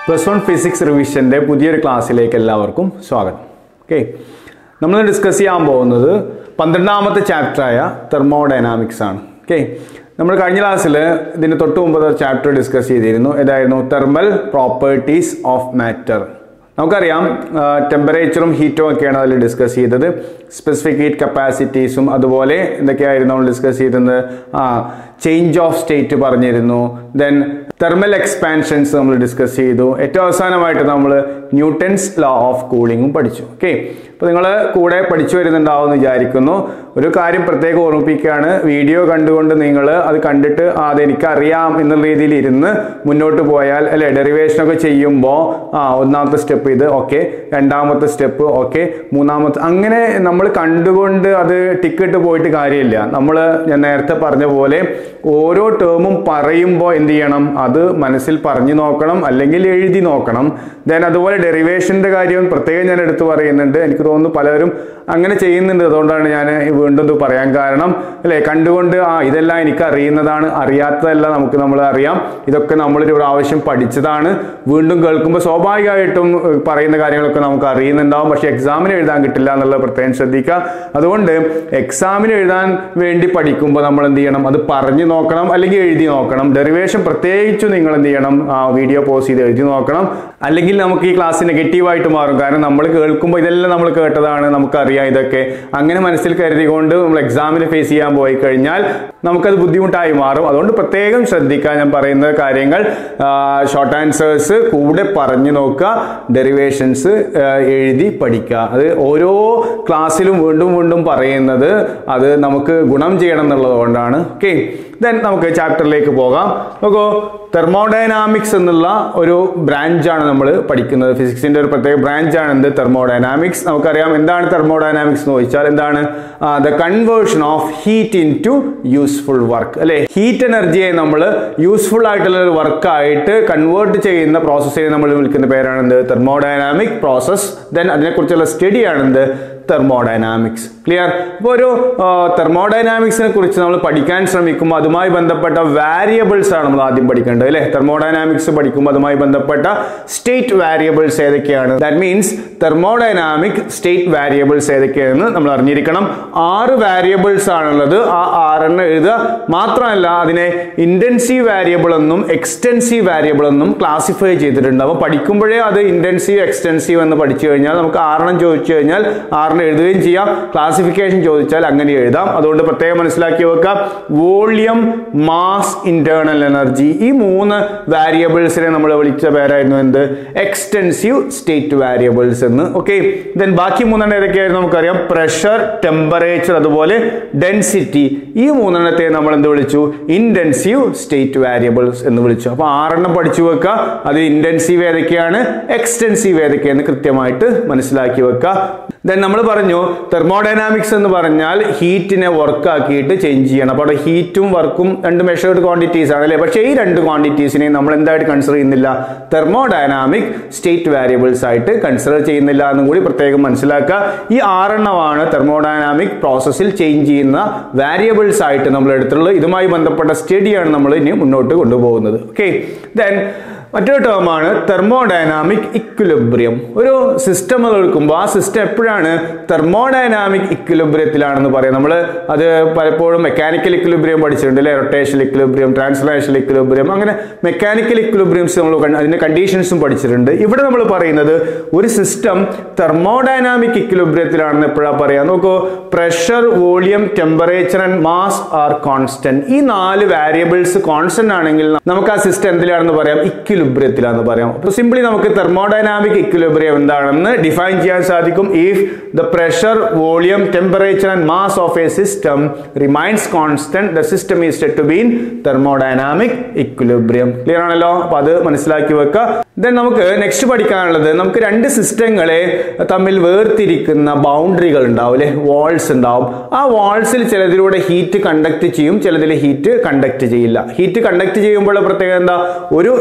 plus one physics റിവിഷൻ്റെ പുതിയൊരു ക്ലാസ്സിലേക്ക് എല്ലാവർക്കും സ്വാഗതം ഓക്കെ നമ്മൾ ഡിസ്കസ് ചെയ്യാൻ പോകുന്നത് പന്ത്രണ്ടാമത്തെ ചാപ്റ്ററായ തെർമോഡൈനാമിക്സ് ആണ് ഓക്കെ നമ്മൾ കഴിഞ്ഞ ക്ലാസ്സിൽ ഇതിന് തൊട്ട് മുമ്പ് ചാപ്റ്റർ ഡിസ്കസ് ചെയ്തിരുന്നു ഏതായിരുന്നു തെർമൽ പ്രോപ്പർട്ടീസ് ഓഫ് മാറ്റർ നമുക്കറിയാം ടെമ്പറേച്ചറും ഹീറ്റും ഒക്കെയാണ് അതിൽ ഡിസ്കസ് ചെയ്തത് സ്പെസിഫിക് ഹീറ്റ് കപ്പാസിറ്റീസും അതുപോലെ എന്തൊക്കെയായിരുന്നു നമ്മൾ ഡിസ്കസ് ചെയ്തിരുന്നത് ആ ചേഞ്ച് ഓഫ് സ്റ്റേറ്റ് പറഞ്ഞിരുന്നു ദെൻ തെർമൽ എക്സ്പാൻഷൻസ് നമ്മൾ ഡിസ്കസ് ചെയ്തു ഏറ്റവും അവസാനമായിട്ട് നമ്മൾ ന്യൂട്ടൺസ് ലോ ഓഫ് കൂളിങ്ങും പഠിച്ചു ഓക്കെ അപ്പോൾ നിങ്ങൾ കൂടെ പഠിച്ചു വരുന്നുണ്ടാവും എന്ന് വിചാരിക്കുന്നു ഒരു കാര്യം പ്രത്യേകം ഓർമ്മിപ്പിക്കുകയാണ് വീഡിയോ കണ്ടുകൊണ്ട് നിങ്ങൾ അത് കണ്ടിട്ട് ആ അതെനിക്കറിയാം എന്നുള്ള രീതിയിൽ ഇരുന്ന് മുന്നോട്ട് പോയാൽ അല്ലെ ഡെറിവേഷനൊക്കെ ചെയ്യുമ്പോൾ ആ ഒന്നാമത്തെ സ്റ്റെപ്പ് ഇത് ഓക്കെ രണ്ടാമത്തെ സ്റ്റെപ്പ് ഓക്കെ മൂന്നാമത്തെ അങ്ങനെ നമ്മൾ കണ്ടുകൊണ്ട് അത് ടിക്കറ്റ് പോയിട്ട് കാര്യമില്ല നമ്മൾ ഞാൻ നേരത്തെ പറഞ്ഞ പോലെ ഓരോ ടേമും പറയുമ്പോൾ എന്ത് ചെയ്യണം അത് മനസ്സിൽ പറഞ്ഞു നോക്കണം അല്ലെങ്കിൽ എഴുതി നോക്കണം ദെൻ അതുപോലെ ഡെറിവേഷൻ്റെ കാര്യം പ്രത്യേകം ഞാൻ എടുത്തു പറയുന്നുണ്ട് എനിക്ക് തോന്നുന്നു പലരും അങ്ങനെ ചെയ്യുന്നുണ്ട് അതുകൊണ്ടാണ് ഞാൻ വീണ്ടും ഇത് പറയാൻ കാരണം അല്ലേ കണ്ടുകൊണ്ട് ആ ഇതെല്ലാം എനിക്ക് അറിയുന്നതാണ് അറിയാത്തതല്ല നമുക്ക് നമ്മൾ അറിയാം ഇതൊക്കെ നമ്മളൊരു പ്രാവശ്യം പഠിച്ചതാണ് വീണ്ടും കേൾക്കുമ്പോൾ സ്വാഭാവികമായിട്ടും ഏഹ്, പറയുന്ന കാര്യങ്ങളൊക്കെ നമുക്ക് അറിയുന്നുണ്ടാവും പക്ഷെ എക്സാമിന് എഴുതാൻ കിട്ടില്ല എന്നുള്ളത് പ്രത്യേകം ശ്രദ്ധിക്കുക അതുകൊണ്ട് എക്സാമിന് എഴുതാൻ വേണ്ടി പഠിക്കുമ്പോൾ നമ്മൾ എന്ത് ചെയ്യണം അത് പറഞ്ഞു നോക്കണം അല്ലെങ്കിൽ എഴുതി നോക്കണം ഡെറിവേഷൻ പ്രത്യേകിച്ചും നിങ്ങൾ എന്ത് ചെയ്യണം ആ വീഡിയോ പോസ് ചെയ്ത് എഴുതി നോക്കണം അല്ലെങ്കിൽ നമുക്ക് ഈ ക്ലാസ് നെഗറ്റീവായിട്ട് മാറും കാരണം നമ്മൾ കേൾക്കുമ്പോൾ ഇതെല്ലാം നമ്മൾ കേട്ടതാണ് നമുക്കറിയാം ഇതൊക്കെ അങ്ങനെ മനസ്സിൽ കരുതികൊണ്ട് നമ്മൾ എക്സാമിന് ഫേസ് ചെയ്യാൻ പോയി കഴിഞ്ഞാൽ നമുക്കത് ബുദ്ധിമുട്ടായി മാറും അതുകൊണ്ട് പ്രത്യേകം ശ്രദ്ധിക്കുക ഞാൻ പറയുന്ന കാര്യങ്ങൾ ഷോർട്ട് ആൻസേഴ്സ് കൂടെ പറഞ്ഞു നോക്കുക ഡെറിവേഷൻസ് എഴുതി പഠിക്കുക അത് ഓരോ ക്ലാസ്സിലും വീണ്ടും വീണ്ടും പറയുന്നത് അത് നമുക്ക് ഗുണം ചെയ്യണം എന്നുള്ളത് കൊണ്ടാണ് ഓക്കെ ദെൻ നമുക്ക് ചാപ്റ്ററിലേക്ക് പോകാം നോക്കൂ തെർമോഡൈനാമിക്സ് എന്നുള്ള ഒരു ബ്രാഞ്ചാണ് നമ്മൾ പഠിക്കുന്നത് ഫിസിക്സിന്റെ ഒരു പ്രത്യേക ബ്രാഞ്ചാണ് എന്ത് തെർമോഡൈനാമിക്സ് നമുക്കറിയാം എന്താണ് തെർമോഡൈനാമിക്സ് എന്ന് ചോദിച്ചാൽ എന്താണ് the conversion of heat in to useful work അല്ലെ ഹീറ്റ് എനർജിയെ നമ്മൾ യൂസ്ഫുൾ ആയിട്ടുള്ള ഒരു വർക്കായിട്ട് കൺവേർട്ട് ചെയ്യുന്ന പ്രോസസ്സിനെ നമ്മൾ വിളിക്കുന്ന പേരാണ് എന്ത് തെർമോഡൈനാമിക് പ്രോസസ് ദെൻ അതിനെക്കുറിച്ചുള്ള സ്റ്റഡിയാണ് എന്ത് തെർമോഡൈനാമിക്സ് ക്ലിയർ അപ്പോൾ ഒരു തെർമോഡൈനാമിക്സിനെ കുറിച്ച് നമ്മൾ പഠിക്കാൻ ശ്രമിക്കുമ്പോൾ അതുമായി ബന്ധപ്പെട്ട വാരിയബിൾസ് ആണ് നമ്മൾ ആദ്യം പഠിക്കേണ്ടത് അല്ലേ തെർമോഡൈനാമിക്സ് പഠിക്കുമ്പോൾ അതുമായി ബന്ധപ്പെട്ട സ്റ്റേറ്റ് വാരിയബിൾസ് ഏതൊക്കെയാണ് that means thermodynamic state variables ഏതൊക്കെയാണെന്ന് നമ്മൾ അറിഞ്ഞിരിക്കണം ആറ് വാരിയബിൾസ് ആണുള്ളത് ആ ആറെണ്ണം എഴുതുക മാത്രമല്ല അതിനെ ഇന്റൻസീവ് വാരിയബിൾ എന്നും എക്സ്റ്റെൻസീവ് വാരിയബിൾ എന്നും ക്ലാസിഫൈ ചെയ്തിട്ടുണ്ട് അപ്പോൾ പഠിക്കുമ്പോഴേ അത് ഇന്റൻസീവ് എക്സ്റ്റെൻസീവ് എന്ന് പഠിച്ചു കഴിഞ്ഞാൽ നമുക്ക് ആറെണ്ണം ചോദിച്ചു കഴിഞ്ഞാൽ ആറിന് എഴുതുകയും ചെയ്യാം ക്ലാസിഫിക്കേഷൻ ചോദിച്ചാൽ അങ്ങനെ എഴുതാം അതുകൊണ്ട് പ്രത്യേകം മനസ്സിലാക്കി വെക്കാം വോളിയം മാസ് ഇന്റേണൽ എനർജി ഈ മൂന്ന് വാരിയബിൾസിനെ നമ്മൾ വിളിച്ച പേരായിരുന്നു എന്ത് എക്സ്റ്റെൻസീവ് സ്റ്റേറ്റ് വാരിയബിൾസ് എന്ന് ഓക്കെ ദെൻ ബാക്കി മൂന്നെണ്ണം ഏതൊക്കെയായിരുന്നു നമുക്കറിയാം പ്രഷർ ടെമ്പറേച്ചർ അതുപോലെ ഡെൻസിറ്റി ഈ മൂന്നെണ്ണത്തെ നമ്മൾ എന്ത് വിളിച്ചു ഇന്റൻസീവ് സ്റ്റേറ്റ് വാരിയബിൾസ് എന്ന് വിളിച്ചു അപ്പോൾ ആറെണ്ണം പഠിച്ചു വെക്കുക അത് ഇന്റൻസീവ് ഏതൊക്കെയാണ് എക്സ്റ്റെൻസീവ് ഏതൊക്കെയാണെന്ന് കൃത്യമായിട്ട് മനസ്സിലാക്കി വെക്കുക ദെൻ നമ്മൾ പറഞ്ഞു തെർമോഡൈനാമിക്സ് എന്ന് പറഞ്ഞാൽ ഹീറ്റിനെ വർക്ക് ആക്കിയിട്ട് ചേഞ്ച് ചെയ്യണം അപ്പോൾ അവിടെ ഹീറ്റും വർക്കും രണ്ട് മെഷേർഡ് ക്വാണ്ടിറ്റീസ് ആണ് അല്ലേ പക്ഷേ ഈ രണ്ട് ക്വാണ്ടിറ്റീസിനെ നമ്മൾ എന്തായിട്ട് കൺസിഡർ ചെയ്യുന്നില്ല തെർമോഡൈനാമിക് സ്റ്റേറ്റ് വാരിയബിൾസ് ആയിട്ട് കൺസിഡർ ചെയ്യുന്നില്ല എന്നും കൂടി പ്രത്യേകം മനസ്സിലാക്കുക ഈ ആറെണ്ണമാണ് തെർമോഡൈനാമിക് പ്രോസസ്സിൽ ചേഞ്ച് ചെയ്യുന്ന വാരിയബിൾസ് ആയിട്ട് നമ്മൾ എടുത്തിട്ടുള്ളത് ഇതുമായി ബന്ധപ്പെട്ട സ്റ്റഡിയാണ് നമ്മൾ ഇനി മുന്നോട്ട് കൊണ്ടുപോകുന്നത് ഓക്കെ ദെൻ മറ്റൊരു ടേമാണ് തെർമോഡൈനാമിക് ഇക്വിലിബ്രിയം ഒരു സിസ്റ്റം എടുക്കുമ്പോൾ ആ സിസ്റ്റം എപ്പോഴാണ് തെർമോഡൈനാമിക് ഇക്വിലിബ്രിയത്തിലാണെന്ന് പറയാം നമ്മൾ അത് പലപ്പോഴും മെക്കാനിക്കൽ ഇക്വിലിബ്രിയം പഠിച്ചിട്ടുണ്ട് അല്ലെ റൊട്ടേഷൻ ഇക്വിലിബ്രിയം ട്രാൻസ്ലേഷൻ ഇക്വിലിബ്രിയം അങ്ങനെ മെക്കാനിക്കൽ ഇക്വിലിബ്രിയംസ് നമ്മൾ കണ്ട് അതിന്റെ കണ്ടീഷൻസും പഠിച്ചിട്ടുണ്ട് ഇവിടെ നമ്മൾ പറയുന്നത് ഒരു സിസ്റ്റം തെർമോഡൈനാമിക് ഇക്വിലിബ്രിയത്തിലാണെന്ന് എപ്പോഴാണ് പറയാം നോക്കൂ pressure volume temperature and mass are constant ഈ നാല് വാരിയബിൾസ് കോൺസ്റ്റന്റ് ആണെങ്കിൽ നമുക്ക് ആ സിസ്റ്റം എന്തിലാണെന്ന് പറയാം ഇക്വിലിബ്രിയത്തിലാണെന്ന് പറയാം അപ്പോൾ സിംപ്ലി നമുക്ക് തെർമോഡൈനാമിക് ഇക്വിലിബ്രിയം എന്താണെന്ന് ഡിഫൈൻ ചെയ്യാൻ സാധിക്കും if the pressure volume temperature and mass of a system remains constant the system is set to been thermodynamic equilibrium clear ആണല്ലോ അപ്പൊ അത് മനസ്സിലാക്കി വെക്കുക ദെൻ നമുക്ക് നെക്സ്റ്റ് പഠിക്കാനുള്ളത് നമുക്ക് രണ്ട് സിസ്റ്റങ്ങളെ തമ്മിൽ വേർതിരിക്കുന്ന ബൗണ്ടറികൾ ഉണ്ടാവും അല്ലെ വാൾസ് ഉണ്ടാവും ആ വാൾസിൽ ചിലതിലൂടെ ഹീറ്റ് കണ്ടക്ട് ചെയ്യും ചിലതിൽ ഹീറ്റ് കണ്ടക്ട് ചെയ്യില്ല ഹീറ്റ് കണ്ടക്ട് ചെയ്യുമ്പോൾ പ്രത്യേകത എന്താ ഒരു സിസ്റ്റത്തിൽ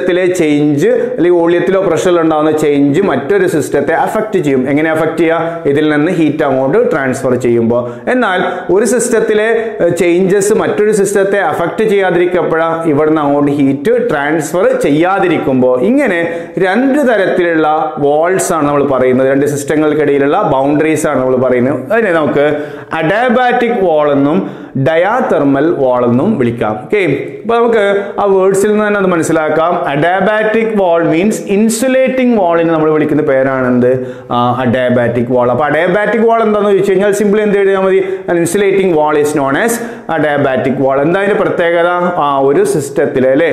സിസ്റ്റത്തിലെ ചേഞ്ച് അല്ലെങ്കിൽ വോളിയത്തിലോ പ്രഷറിലോ ഉണ്ടാകുന്ന ചേഞ്ച് മറ്റൊരു സിസ്റ്റത്തെ അഫക്റ്റ് ചെയ്യും എങ്ങനെ അഫക്റ്റ് ചെയ്യുക ഇതിൽ നിന്ന് ഹീറ്റ് അങ്ങോട്ട് ട്രാൻസ്ഫർ ചെയ്യുമ്പോൾ എന്നാൽ ഒരു സിസ്റ്റത്തിലെ ചേഞ്ചസ് മറ്റൊരു സിസ്റ്റത്തെ അഫക്റ്റ് ചെയ്യാതിരിക്കപ്പോഴാണ് ഇവിടുന്ന് അങ്ങോട്ട് ഹീറ്റ് ട്രാൻസ്ഫർ ചെയ്യാതിരിക്കുമ്പോൾ ഇങ്ങനെ രണ്ട് തരത്തിലുള്ള വാൾസ് ആണ് നമ്മൾ പറയുന്നത് രണ്ട് സിസ്റ്റങ്ങൾക്കിടയിലുള്ള ബൗണ്ടറീസ് ആണ് നമ്മൾ പറയുന്നത് അതിനെ നമുക്ക് അഡാബാറ്റിക് വാൾ എന്നും ഡയാതെർമൽ വാൾ എന്നും വിളിക്കാം ഓക്കെ അപ്പൊ നമുക്ക് ആ വേർഡ്സിൽ നിന്ന് തന്നെ അത് മനസ്സിലാക്കാം അഡാബാറ്റിക് വാൾ മീൻസ് ഇൻസുലേറ്റിംഗ് വാളിന് നമ്മൾ വിളിക്കുന്ന പേരാണ് എന്ത് അഡാബാറ്റിക് വാൾ അപ്പൊ അഡാബാറ്റിക് വാൾ എന്താണെന്ന് ചോദിച്ചു കഴിഞ്ഞാൽ സിമ്പിൾ എന്ത് എഴുതിയാൽ മതി insulating wall is known as adiabatic wall എന്താ അതിന്റെ പ്രത്യേകത ആ ഒരു സിസ്റ്റത്തിൽ അല്ലേ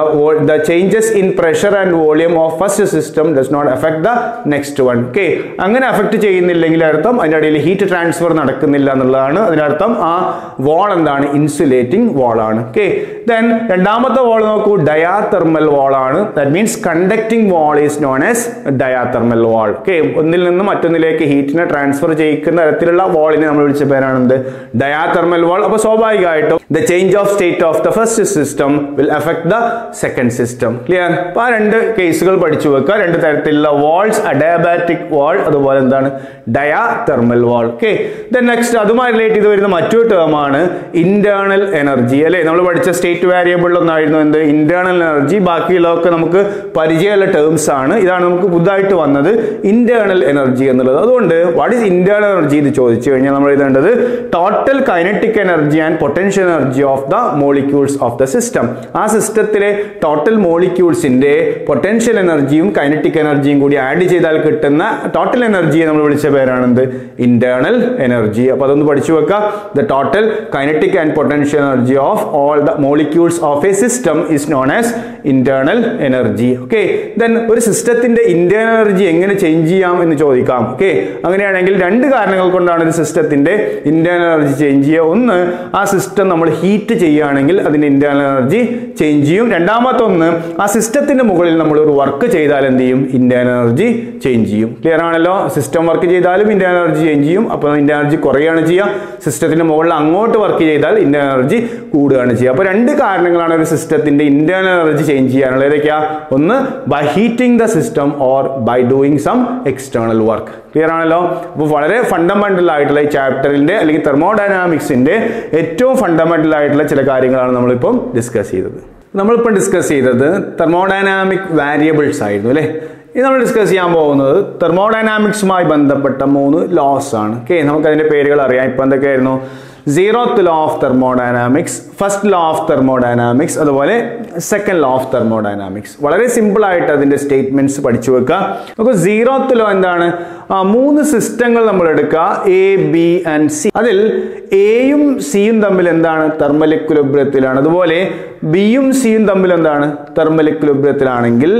the changes in pressure and volume of first system does not effect the next one okay അങ്ങനെ അഫക്ട് ചെയ്യുന്നില്ലെങ്കിൽ അർത്ഥം അതിന്റെ ഇടയിൽ ഹീറ്റ് ട്രാൻസ്ഫർ നടക്കുന്നില്ല എന്നുള്ളതാണ് അതിനർത്ഥം ആ വാൾ എന്താണ് ഇൻസുലേറ്റിംഗ് വാൾ ആണ് ഓക്കെ ദെൻ രണ്ടാമത്തെ വാൾ നോക്കൂ ഡയാതെർമൽ വാൾ ആണ് that means conducting wall is known as diathermal wall okay ഒന്നിൽ നിന്ന് മറ്റൊന്നിലേക്ക് ഹീറ്റിനെ ട്രാൻസ്ഫർ ചെയ്യിക്കുന്ന തരത്തിലുള്ള വാളിനെ നമ്മൾ വിളിച്ച പേരാണ് ഡയാതെർമൽ വാൾ അപ്പോൾ സ്വാഭാവികമായിട്ടും the change of state of the first system will effect the second system clear അപ്പോൾ ആ രണ്ട് കേസുകൾ പഠിച്ചു വെക്കുക രണ്ട് തരത്തിലുള്ള വാൾസ് അഡയാബാറ്റിക് വാൾ അതുപോലെ എന്താണ് diathermal wall okay then next അതുമായി റിലേറ്റ് ചെയ്ത് വരുന്ന മറ്റൊരു ടേമാണ് ഇന്റേണൽ എനർജി അല്ലേ നമ്മൾ പഠിച്ച സ്റ്റേറ്റ് വേരിയബിൾ ഒന്നായിരുന്നു എന്ത് ഇന്റേണൽ എനർജി ബാക്കിയുള്ളതൊക്കെ നമുക്ക് പരിചയമുള്ള ടേംസ് ആണ് ഇതാണ് നമുക്ക് പുതുതായിട്ട് വന്നത് ഇന്റേണൽ എനർജി എന്നുള്ളത് അതുകൊണ്ട് വാട്ട് ഈസ് ഇന്റേണൽ എനർജി ഇത് ചോദിച്ചു കഴിഞ്ഞാൽ നമ്മൾ എഴുതേണ്ടത് total kinetic energy and potential energy of the molecules of the system ആ സിസ്റ്റത്തിലെ ടോട്ടൽ മോളിക്യൂൾസിന്റെ പൊട്ടൻഷ്യൽ എനർജിയും കൈനറ്റിക് എനർജിയും കൂടി ആഡ് ചെയ്താൽ കിട്ടുന്ന ടോട്ടൽ എനർജിയെ നമ്മൾ വിളിച്ച പേരാണെന്ത് ഇന്റേണൽ എനർജി അപ്പൊ അതൊന്ന് പഠിച്ചു വെക്കുക the total kinetic and potential energy of all the molecules of a system is known as internal energy okay then ഒരു സിസ്റ്റത്തിന്റെ ഇന്റേണൽ എനർജി എങ്ങനെ ചേഞ്ച് ചെയ്യാം എന്ന് ചോദിക്കാം ഓക്കെ അങ്ങനെയാണെങ്കിൽ രണ്ട് കാരണങ്ങൾ കൊണ്ടാണ് ഒരു സിസ്റ്റത്തിന്റെ ഇന്റേണൽ എനർജി ചേഞ്ച് ചെയ്യുക ഒന്ന് ആ സിസ്റ്റം നമ്മൾ ഹീറ്റ് ചെയ്യുകയാണെങ്കിൽ അതിന്റെ ഇന്റേണൽ എനർജി ചേഞ്ച് ചെയ്യും രണ്ടാമത്തെ ഒന്ന് ആ സിസ്റ്റത്തിന്റെ മുകളിൽ നമ്മൾ ഒരു വർക്ക് ചെയ്താൽ എന്ത് ചെയ്യും ഇന്റേണൽ എനർജി ചേഞ്ച് ചെയ്യും ക്ലിയർ ആണല്ലോ സിസ്റ്റം വർക്ക് ചെയ്താലും ഇന്റേണൽ എനർജി ചേഞ്ച് ചെയ്യും അപ്പോൾ ഇന്റേണൽ എനർജി കുറയുകയാണ് ചെയ്യുക സിസ്റ്റത്തിന്റെ മുകളിൽ അങ്ങോട്ട് വർക്ക് ചെയ്താൽ ഇന്റേണൽ എനർജി കൂടുകയാണ് ചെയ്യുക അപ്പോൾ രണ്ട് കാരണങ്ങളാണ് ഒരു സിസ്റ്റത്തിന്റെ ഇന്റേണൽ എനർജി ചേഞ്ച് ചെയ്യാനുള്ളത് ഏതൊക്കെയാ ഒന്ന് by heating the system or by doing some external work clear ആണല്ലോ അപ്പോൾ വളരെ ഫണ്ടമെന്റൽ ആയിട്ടുള്ള ഈ ചാപ്റ്ററിന്റെ അല്ലെങ്കിൽ തെർമോഡൈനാമിക്സിന്റെ ഏറ്റവും ഫണ്ടമെന്റൽ ആയിട്ടുള്ള ചില കാര്യങ്ങളാണ് നമ്മളിപ്പം ഡിസ്കസ് ചെയ്തത് നമ്മളിപ്പം ഡിസ്കസ് ചെയ്തത് തെർമോഡൈനാമിക് വാരിയബിൾസ് ആയിരുന്നു അല്ലേ ഇത് നമ്മൾ ഡിസ്കസ് ചെയ്യാൻ പോകുന്നത് തെർമോഡൈനാമിക്സുമായി ബന്ധപ്പെട്ട മൂന്ന് ലോസ് ആണ് ഓക്കെ നമുക്ക് അതിന്റെ പേരുകൾ അറിയാം ഇപ്പം എന്തൊക്കെയായിരുന്നു zeroth law of thermodynamics first law of thermodynamics അതുപോലെ സെക്കൻഡ് ലോ ഓഫ് തെർമോഡൈനാമിക്സ് വളരെ സിമ്പിൾ ആയിട്ട് അതിന്റെ സ്റ്റേറ്റ്മെന്റ്സ് പഠിച്ചു വെക്കുക നമുക്ക് സീറോത്ത് ലോ എന്താണ് ആ മൂന്ന് സിസ്റ്റങ്ങൾ നമ്മൾ എടുക്കുക എ ബി ആൻഡ് സി അതിൽ എയും സിയും തമ്മിൽ എന്താണ് തെർമൽ ഇക്വിലിബ്രിയത്തിലാണ് അതുപോലെ ബിയും സിയും തമ്മിൽ എന്താണ് തെർമൽ ഇക്വിലിബ്രിയത്തിലാണെങ്കിൽ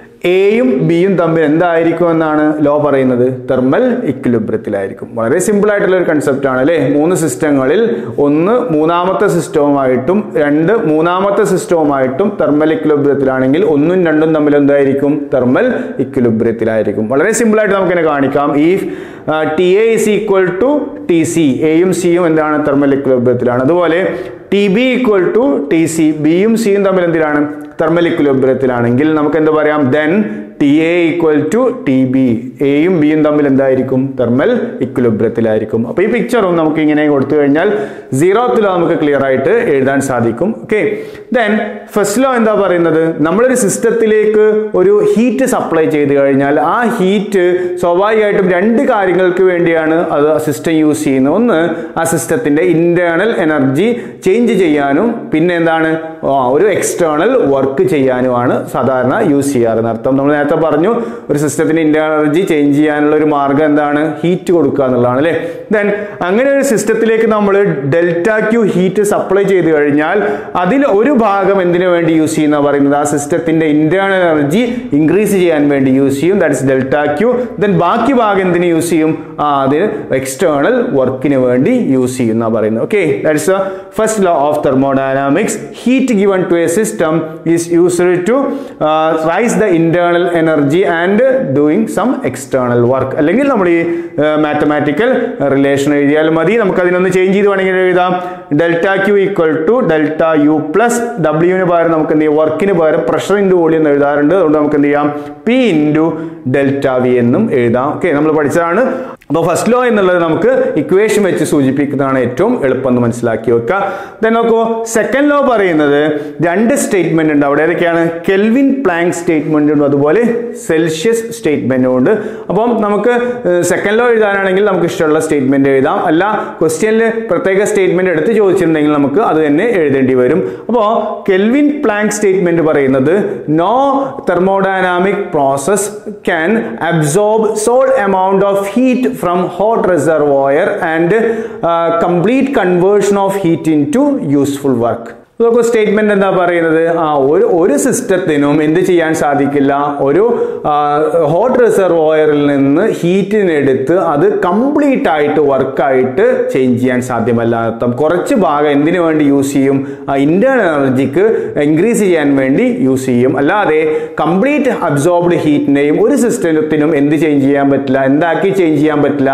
എയും ബിയും തമ്മിൽ എന്തായിരിക്കും എന്നാണ് ലോ പറയുന്നത് തെർമൽ ഇക്വിലിബ്രിയത്തിലായിരിക്കും വളരെ സിമ്പിൾ ആയിട്ടുള്ള ഒരു കൺസെപ്റ്റ് ആണ് അല്ലേ മൂന്ന് സിസ്റ്റങ്ങളിൽ ഒന്ന് മൂന്നാമത്തെ സിസ്റ്റവുമായിട്ടും രണ്ട് മൂന്നാമത്തെ സിസ്റ്റവുമായിട്ടും തെർമൽ ഇക്വിലിബ്രിയത്തിലാണെങ്കിൽ ഒന്നും രണ്ടും തമ്മിൽ എന്തായിരിക്കും തെർമൽ ഇക്വിലിബ്രിയത്തിലായിരിക്കും വളരെ സിമ്പിൾ ആയിട്ട് നമുക്ക് കാണിക്കാം ഈ T A is equal to T C എയും സിയും എന്താണ് തെർമൽ ഇക്വിലിബ്രിയത്തിലാണ് അതുപോലെ T B equal to T C ബിയും സിയും തമ്മിൽ എന്തിനാണ് തെർമൽ ഇക്വിലിബ്രിയത്തിലാണെങ്കിൽ നമുക്ക് എന്ത് പറയാം then T A equal to T B എയും ബിയും തമ്മിൽ എന്തായിരിക്കും തെർമൽ ഇക്വിലിബ്രിയത്തിലായിരിക്കും അപ്പോൾ ഈ പിക്ചറും നമുക്ക് ഇങ്ങനെ കൊടുത്തു കഴിഞ്ഞാൽ സീറോത്ത് ലോ നമുക്ക് ക്ലിയർ ആയിട്ട് എഴുതാൻ സാധിക്കും ഓക്കെ ദെൻ ഫസ്റ്റ് ലോ എന്താ പറയുന്നത് നമ്മളൊരു സിസ്റ്റത്തിലേക്ക് ഒരു ഹീറ്റ് സപ്ലൈ ചെയ്ത് കഴിഞ്ഞാൽ ആ ഹീറ്റ് സ്വാഭാവികമായിട്ടും രണ്ട് കാര്യങ്ങൾക്ക് വേണ്ടിയാണ് അത് സിസ്റ്റം യൂസ് ചെയ്യുന്നത് ഒന്ന് ആ സിസ്റ്റത്തിന്റെ ഇന്റേണൽ എനർജി ചേഞ്ച് ചെയ്യാനും പിന്നെ എന്താണ് ഒരു എക്സ്റ്റേണൽ വർക്ക് ചെയ്യാനുമാണ് സാധാരണ യൂസ് ചെയ്യാറ് അർത്ഥം നമ്മൾ നേരത്തെ പറഞ്ഞു ഒരു സിസ്റ്റത്തിന്റെ ഇന്റേണൽ എനർജി ചേഞ്ച് ചെയ്യാനുള്ള ഒരു മാർഗം എന്താണ് ഹീറ്റ് കൊടുക്കുക എന്നുള്ളതാണ് അല്ലേ ദെൻ അങ്ങനെ ഒരു സിസ്റ്റത്തിലേക്ക് നമ്മൾ ഡെൽറ്റ ക്യൂ ഹീറ്റ് സപ്ലൈ ചെയ്ത് കഴിഞ്ഞാൽ അതിൽ ഒരു ഭാഗം എന്തിനു വേണ്ടി യൂസ് ചെയ്യുന്ന പറയുന്നത് ആ സിസ്റ്റത്തിന്റെ ഇന്റേണൽ എനർജി ഇൻക്രീസ് ചെയ്യാൻ വേണ്ടി യൂസ് ചെയ്യും ദാറ്റ്സ് ഡെൽറ്റ ക്യൂ ദെൻ ബാക്കി ഭാഗം എന്തിനു യൂസ് ചെയ്യും ആ അതിന് എക്സ്റ്റേണൽ വർക്കിന് വേണ്ടി യൂസ് ചെയ്യുന്ന പറയുന്നത് okay that's first law of thermodynamics heat given to a system is used to uh, rise the internal energy and doing some external work അല്ലെങ്കിൽ നമ്മൾ ഈ മാത്തമാറ്റിക്കൽ റിലേഷൻ എഴുതിയാൽ മതി നമുക്ക് അതിനൊന്ന് ചേഞ്ച് ചെയ്ത് വേണമെങ്കിൽ എഴുതാം delta Q equal to delta U plus ഡബ്ല്യുവിന് പകരം നമുക്ക് എന്ത് ചെയ്യാം വർക്കിന് പകരം പ്രഷർ ഇൻറ്റു വോളിയം എന്ന് എഴുതാറുണ്ട് അതുകൊണ്ട് നമുക്ക് എന്ത് ചെയ്യാം പി ഇൻറ്റു ഡെൽറ്റ വി എന്നും എഴുതാം ഓക്കെ നമ്മൾ പഠിച്ചതാണ് അപ്പോൾ ഫസ്റ്റ് ലോ എന്നുള്ളത് നമുക്ക് ഇക്വേഷൻ വെച്ച് സൂചിപ്പിക്കുന്നതാണ് ഏറ്റവും എളുപ്പം എന്ന് മനസ്സിലാക്കി വെക്കുക ദെൻ നോക്കൂ സെക്കൻഡ് ലോ പറയുന്നത് രണ്ട് സ്റ്റേറ്റ്മെന്റ് ഉണ്ട് അവിടെ ഏതൊക്കെയാണ് കെൽവിൻ പ്ലാങ്ക് സ്റ്റേറ്റ്മെന്റ് ഉണ്ട് അതുപോലെ സെൽഷ്യസ് സ്റ്റേറ്റ്മെന്റും ഉണ്ട് അപ്പം നമുക്ക് സെക്കൻഡ് ലോ എഴുതാനാണെങ്കിൽ നമുക്ക് ഇഷ്ടമുള്ള സ്റ്റേറ്റ്മെന്റ് എഴുതാം അല്ല ക്വസ്റ്റ്യനിൽ പ്രത്യേക സ്റ്റേറ്റ്മെന്റ് എടുത്ത് ചോദിച്ചിട്ടുണ്ടെങ്കിൽ നമുക്ക് അത് തന്നെ എഴുതേണ്ടി വരും അപ്പോൾ കെൽവിൻ പ്ലാങ്ക് സ്റ്റേറ്റ്മെന്റ് പറയുന്നത് no thermodynamic process can absorb sole amount of heat from hot reservoir and complete conversion of heat in to useful work ഇതൊക്കെ സ്റ്റേറ്റ്മെന്റ് എന്താ പറയുന്നത് ആ ഒരു ഒരു സിസ്റ്റത്തിനും എന്ത് ചെയ്യാൻ സാധിക്കില്ല ഒരു ഹോട്ട് റിസർവോയറിൽ നിന്ന് ഹീറ്റിനെടുത്ത് അത് കംപ്ലീറ്റ് ആയിട്ട് വർക്കായിട്ട് ചേഞ്ച് ചെയ്യാൻ സാധ്യമല്ല അർത്ഥം കുറച്ച് ഭാഗം എന്തിനു വേണ്ടി യൂസ് ചെയ്യും ഇന്റേണൽ എനർജിക്ക് ഇൻക്രീസ് ചെയ്യാൻ വേണ്ടി യൂസ് ചെയ്യും അല്ലാതെ കംപ്ലീറ്റ് അബ്സോർബ്ഡ് ഹീറ്റിനെയും ഒരു സിസ്റ്റത്തിനും എന്ത് ചേഞ്ച് ചെയ്യാൻ പറ്റില്ല എന്താക്കി ചേഞ്ച് ചെയ്യാൻ പറ്റില്ല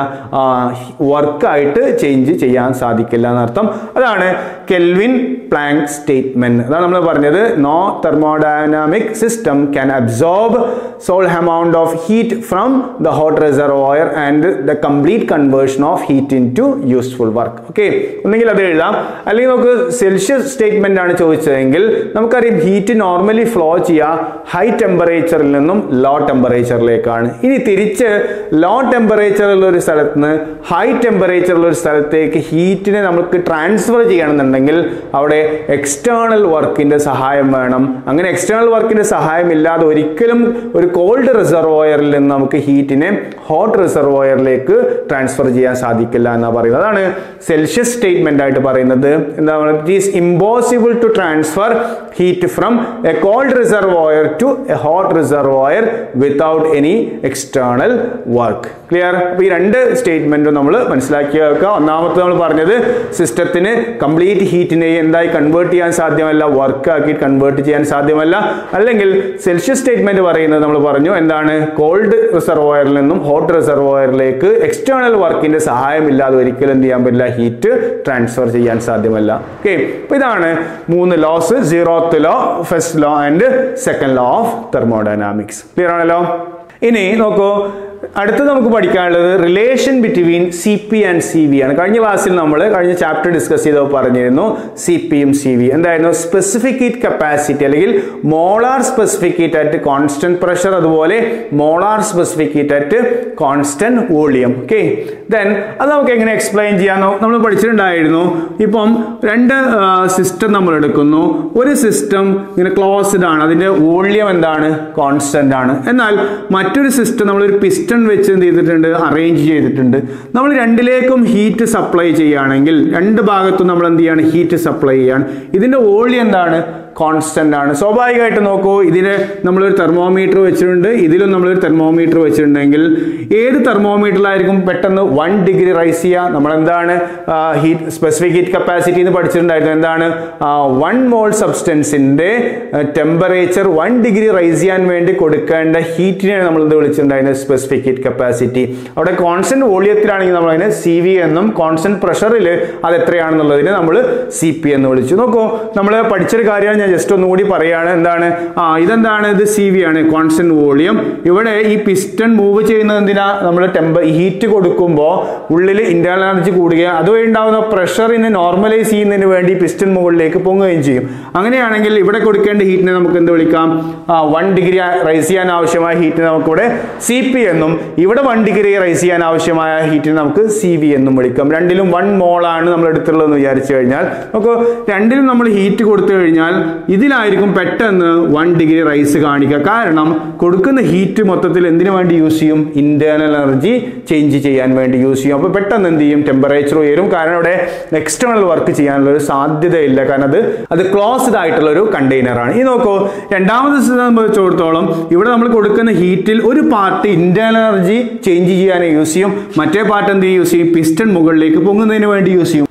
വർക്കായിട്ട് ചേഞ്ച് ചെയ്യാൻ സാധിക്കില്ല എന്നർത്ഥം അതാണ് കെൽവിൻ പ്ലാങ്ക് സ്റ്റേറ്റ്മെന്റ് അതാണ് നമ്മൾ പറഞ്ഞത് no thermodynamic system can absorb sole amount of heat from the hot reservoir and the complete conversion of heat in to useful work okay ഒന്നെങ്കിൽ അത് എഴുതാം അല്ലെങ്കിൽ നമുക്ക് സെൽഷ്യസ് സ്റ്റേറ്റ്മെന്റ് ആണ് ചോദിച്ചതെങ്കിൽ നമുക്കറിയാം ഹീറ്റ് നോർമലി ഫ്ലോ ചെയ്യുക ഹൈ ടെമ്പറേച്ചറിൽ നിന്നും ലോ ടെമ്പറേച്ചറിലേക്കാണ് ഇനി തിരിച്ച് ലോ ടെമ്പറേച്ചറുള്ള ഒരു സ്ഥലത്ത് നിന്ന് ഹൈ ടെമ്പറേച്ചറുള്ള ഒരു സ്ഥലത്തേക്ക് ഹീറ്റിനെ നമുക്ക് ട്രാൻസ്ഫർ ചെയ്യണമെന്നുണ്ടെങ്കിൽ അവിടെ എക്സ്റ്റേണൽ വർക്കിന്റെ സഹായം വേണം അങ്ങനെ എക്സ്റ്റേണൽ വർക്കിന്റെ സഹായം ഇല്ലാതെ ഒരിക്കലും ഒരു കോൾഡ് റിസർവോയറിൽ നിന്ന് നമുക്ക് ഹീറ്റിനെ ഹോട്ട് റിസർവോയറിലേക്ക് ട്രാൻസ്ഫർ ചെയ്യാൻ സാധിക്കില്ല എന്നാ പറയുന്നത് അതാണ് സെൽഷ്യസ് സ്റ്റേറ്റ്മെന്റ് ആയിട്ട് പറയുന്നത് എന്താ പറയുക it is impossible to transfer heat from a cold reservoir to a hot reservoir without any external work clear അപ്പൊ ഈ രണ്ട് സ്റ്റേറ്റ്മെന്റും നമ്മൾ മനസ്സിലാക്കി വെക്കുക ഒന്നാമത്തെ നമ്മൾ പറഞ്ഞത് സിസ്റ്റത്തിന് കംപ്ലീറ്റ് ഹീറ്റിനെ എന്തായി കൺവേർട്ട് ചെയ്യാൻ സാധ്യമല്ല വർക്ക് ആക്കി കൺവേർട്ട് ചെയ്യാൻ സാധ്യമല്ല അല്ലെങ്കിൽ സെൽഷ്യസ് സ്റ്റേറ്റ്മെന്റ് പറയുന്നത് നമ്മൾ പറഞ്ഞു എന്താണ് കോൾഡ് റിസർവോയറിൽ നിന്നും ഹോട്ട് റിസർവോയറിലേക്ക് എക്സ്റ്റേണൽ വർക്കിന്റെ സഹായം ഇല്ലാതെ ഒരിക്കലും എന്ത് ചെയ്യാൻ പറ്റില്ല ഹീറ്റ് ട്രാൻസ്ഫർ ചെയ്യാൻ സാധ്യമല്ല ഓക്കെ അപ്പൊ ഇതാണ് മൂന്ന് laws zeroth law first law and second law of thermodynamics clear ആണല്ലോ ഇനി നോക്കൂ അടുത്ത് നമുക്ക് പഠിക്കാനുള്ളത് relation between C P and C V ആണ് കഴിഞ്ഞ ക്ലാസ്സിൽ നമ്മൾ കഴിഞ്ഞ ചാപ്റ്റർ ഡിസ്കസ് ചെയ്തപ്പോൾ പറഞ്ഞിരുന്നു സി പിയും സി വി എന്തായിരുന്നു സ്പെസിഫിക് ഹീറ്റ് കപ്പാസിറ്റി അല്ലെങ്കിൽ molar specific heat at constant pressure അതുപോലെ molar specific heat at constant volume okay then അത് നമുക്ക് എങ്ങനെ എക്സ്പ്ലെയിൻ ചെയ്യാനോ നമ്മൾ പഠിച്ചിട്ടുണ്ടായിരുന്നു ഇപ്പം രണ്ട് സിസ്റ്റം നമ്മൾ എടുക്കുന്നു ഒരു സിസ്റ്റം ഇങ്ങനെ ക്ലോസ്ഡ് ആണ് അതിന്റെ വോളിയം എന്താണ് കോൺസ്റ്റന്റ് ആണ് എന്നാൽ മറ്റൊരു സിസ്റ്റം നമ്മളൊരു പിസ്റ്റൺ വെച്ച് എന്ത് ചെയ്തിട്ടുണ്ട് അറേഞ്ച് ചെയ്തിട്ടുണ്ട് നമ്മൾ രണ്ടിലേക്കും ഹീറ്റ് സപ്ലൈ ചെയ്യുകയാണെങ്കിൽ രണ്ട് ഭാഗത്തും നമ്മൾ എന്ത് ചെയ്യാണ് ഹീറ്റ് സപ്ലൈ ചെയ്യാണ് ഇതിന്റെ വോളിയം എന്താണ് കോൺസ്റ്റന്റ് ആണ് സ്വാഭാവികമായിട്ട് നോക്കൂ ഇതിന് നമ്മളൊരു തെർമോമീറ്റർ വെച്ചിട്ടുണ്ട് ഇതിലും നമ്മളൊരു തെർമോമീറ്റർ വെച്ചിട്ടുണ്ടെങ്കിൽ ഏത് തെർമോമീറ്ററിലായിരിക്കും പെട്ടെന്ന് വൺ ഡിഗ്രി റൈസ് ചെയ്യുക നമ്മൾ എന്താണ് ഹീറ്റ് സ്പെസിഫിക് ഹീറ്റ് കപ്പാസിറ്റി എന്ന് പഠിച്ചിട്ടുണ്ടായിരുന്നു എന്താണ് വൺ മോൾ സബ്സ്റ്റൻസിന്റെ ടെമ്പറേച്ചർ വൺ ഡിഗ്രി റൈസ് ചെയ്യാൻ വേണ്ടി കൊടുക്കേണ്ട ഹീറ്റിനെ നമ്മൾ എന്ത് വിളിച്ചിട്ടുണ്ടായിരുന്നത് സ്പെസിഫിക് ഹീറ്റ് കപ്പാസിറ്റി അവിടെ കോൺസ്റ്റന്റ് വോളിയത്തിലാണെങ്കിൽ നമ്മൾ അതിനെ സി വി എന്നും കോൺസ്റ്റന്റ് പ്രഷറിൽ അത് എത്രയാണെന്നുള്ളതിനെ നമ്മൾ സി പി എന്ന് വിളിച്ചു നോക്കൂ നമ്മൾ പഠിച്ചൊരു കാര്യമാണ് ഞാൻ ജസ്റ്റ് ഒന്നുകൂടി പറയാണ് എന്താണ് ആ ഇതെന്താണ് ഇത് സി വി ആണ് കോൺസ്റ്റന്റ് വോളിയം ഇവിടെ ഈ പിസ്റ്റൺ മൂവ് ചെയ്യുന്നത് എന്തിനാ നമ്മൾ ടെമ്പ ഹീറ്റ് കൊടുക്കുമ്പോൾ ഉള്ളിൽ ഇന്റേണൽ എനർജി കൂടുകയും അതുവഴി ഉണ്ടാകുന്ന പ്രഷറിനെ നോർമലൈസ് ചെയ്യുന്നതിന് വേണ്ടി പിസ്റ്റൺ മുകളിലേക്ക് പൊങ്ങുകയും ചെയ്യും അങ്ങനെയാണെങ്കിൽ ഇവിടെ കൊടുക്കേണ്ട ഹീറ്റിനെ നമുക്ക് എന്ത് വിളിക്കാം വൺ ഡിഗ്രി റൈസ് ചെയ്യാൻ ആവശ്യമായ ഹീറ്റിനെ നമുക്കിവിടെ സി പി എന്നും ഇവിടെ വൺ ഡിഗ്രി റൈസ് ചെയ്യാൻ ആവശ്യമായ ഹീറ്റിനെ നമുക്ക് സി വി എന്നും വിളിക്കാം രണ്ടിലും വൺ മോളാണ് നമ്മൾ എടുത്തുള്ളതെന്ന് വിചാരിച്ചു കഴിഞ്ഞാൽ നമുക്ക് രണ്ടിലും നമ്മൾ ഹീറ്റ് കൊടുത്തു കഴിഞ്ഞാൽ ഇതിലായിരിക്കും പെട്ടെന്ന് വൺ ഡിഗ്രി റൈസ് കാണിക്കുക കാരണം കൊടുക്കുന്ന ഹീറ്റ് മൊത്തത്തിൽ എന്തിനു വേണ്ടി യൂസ് ചെയ്യും ഇന്റേണൽ എനർജി ചേഞ്ച് ചെയ്യാൻ വേണ്ടി യൂസ് ചെയ്യും അപ്പോൾ പെട്ടെന്ന് എന്ത് ചെയ്യും ടെമ്പറേച്ചർ ഉയരും കാരണം ഇവിടെ എക്സ്റ്റേണൽ വർക്ക് ചെയ്യാനുള്ള ഒരു സാധ്യതയില്ല കാരണം അത് അത് ക്ലോസ്ഡ് ആയിട്ടുള്ള ഒരു കണ്ടെയ്നർ ആണ് ഈ നോക്കൂ രണ്ടാമത്തെ സംബന്ധിച്ചിടത്തോളം ഇവിടെ നമ്മൾ കൊടുക്കുന്ന ഹീറ്റിൽ ഒരു പാർട്ട് ഇന്റേണൽ എനർജി ചേഞ്ച് ചെയ്യാൻ യൂസ് ചെയ്യും മറ്റേ പാർട്ട് എന്ത് യൂസ് ചെയ്യും പിസ്റ്റൺ മുകളിലേക്ക് പൊങ്ങുന്നതിന് വേണ്ടി യൂസ് ചെയ്യും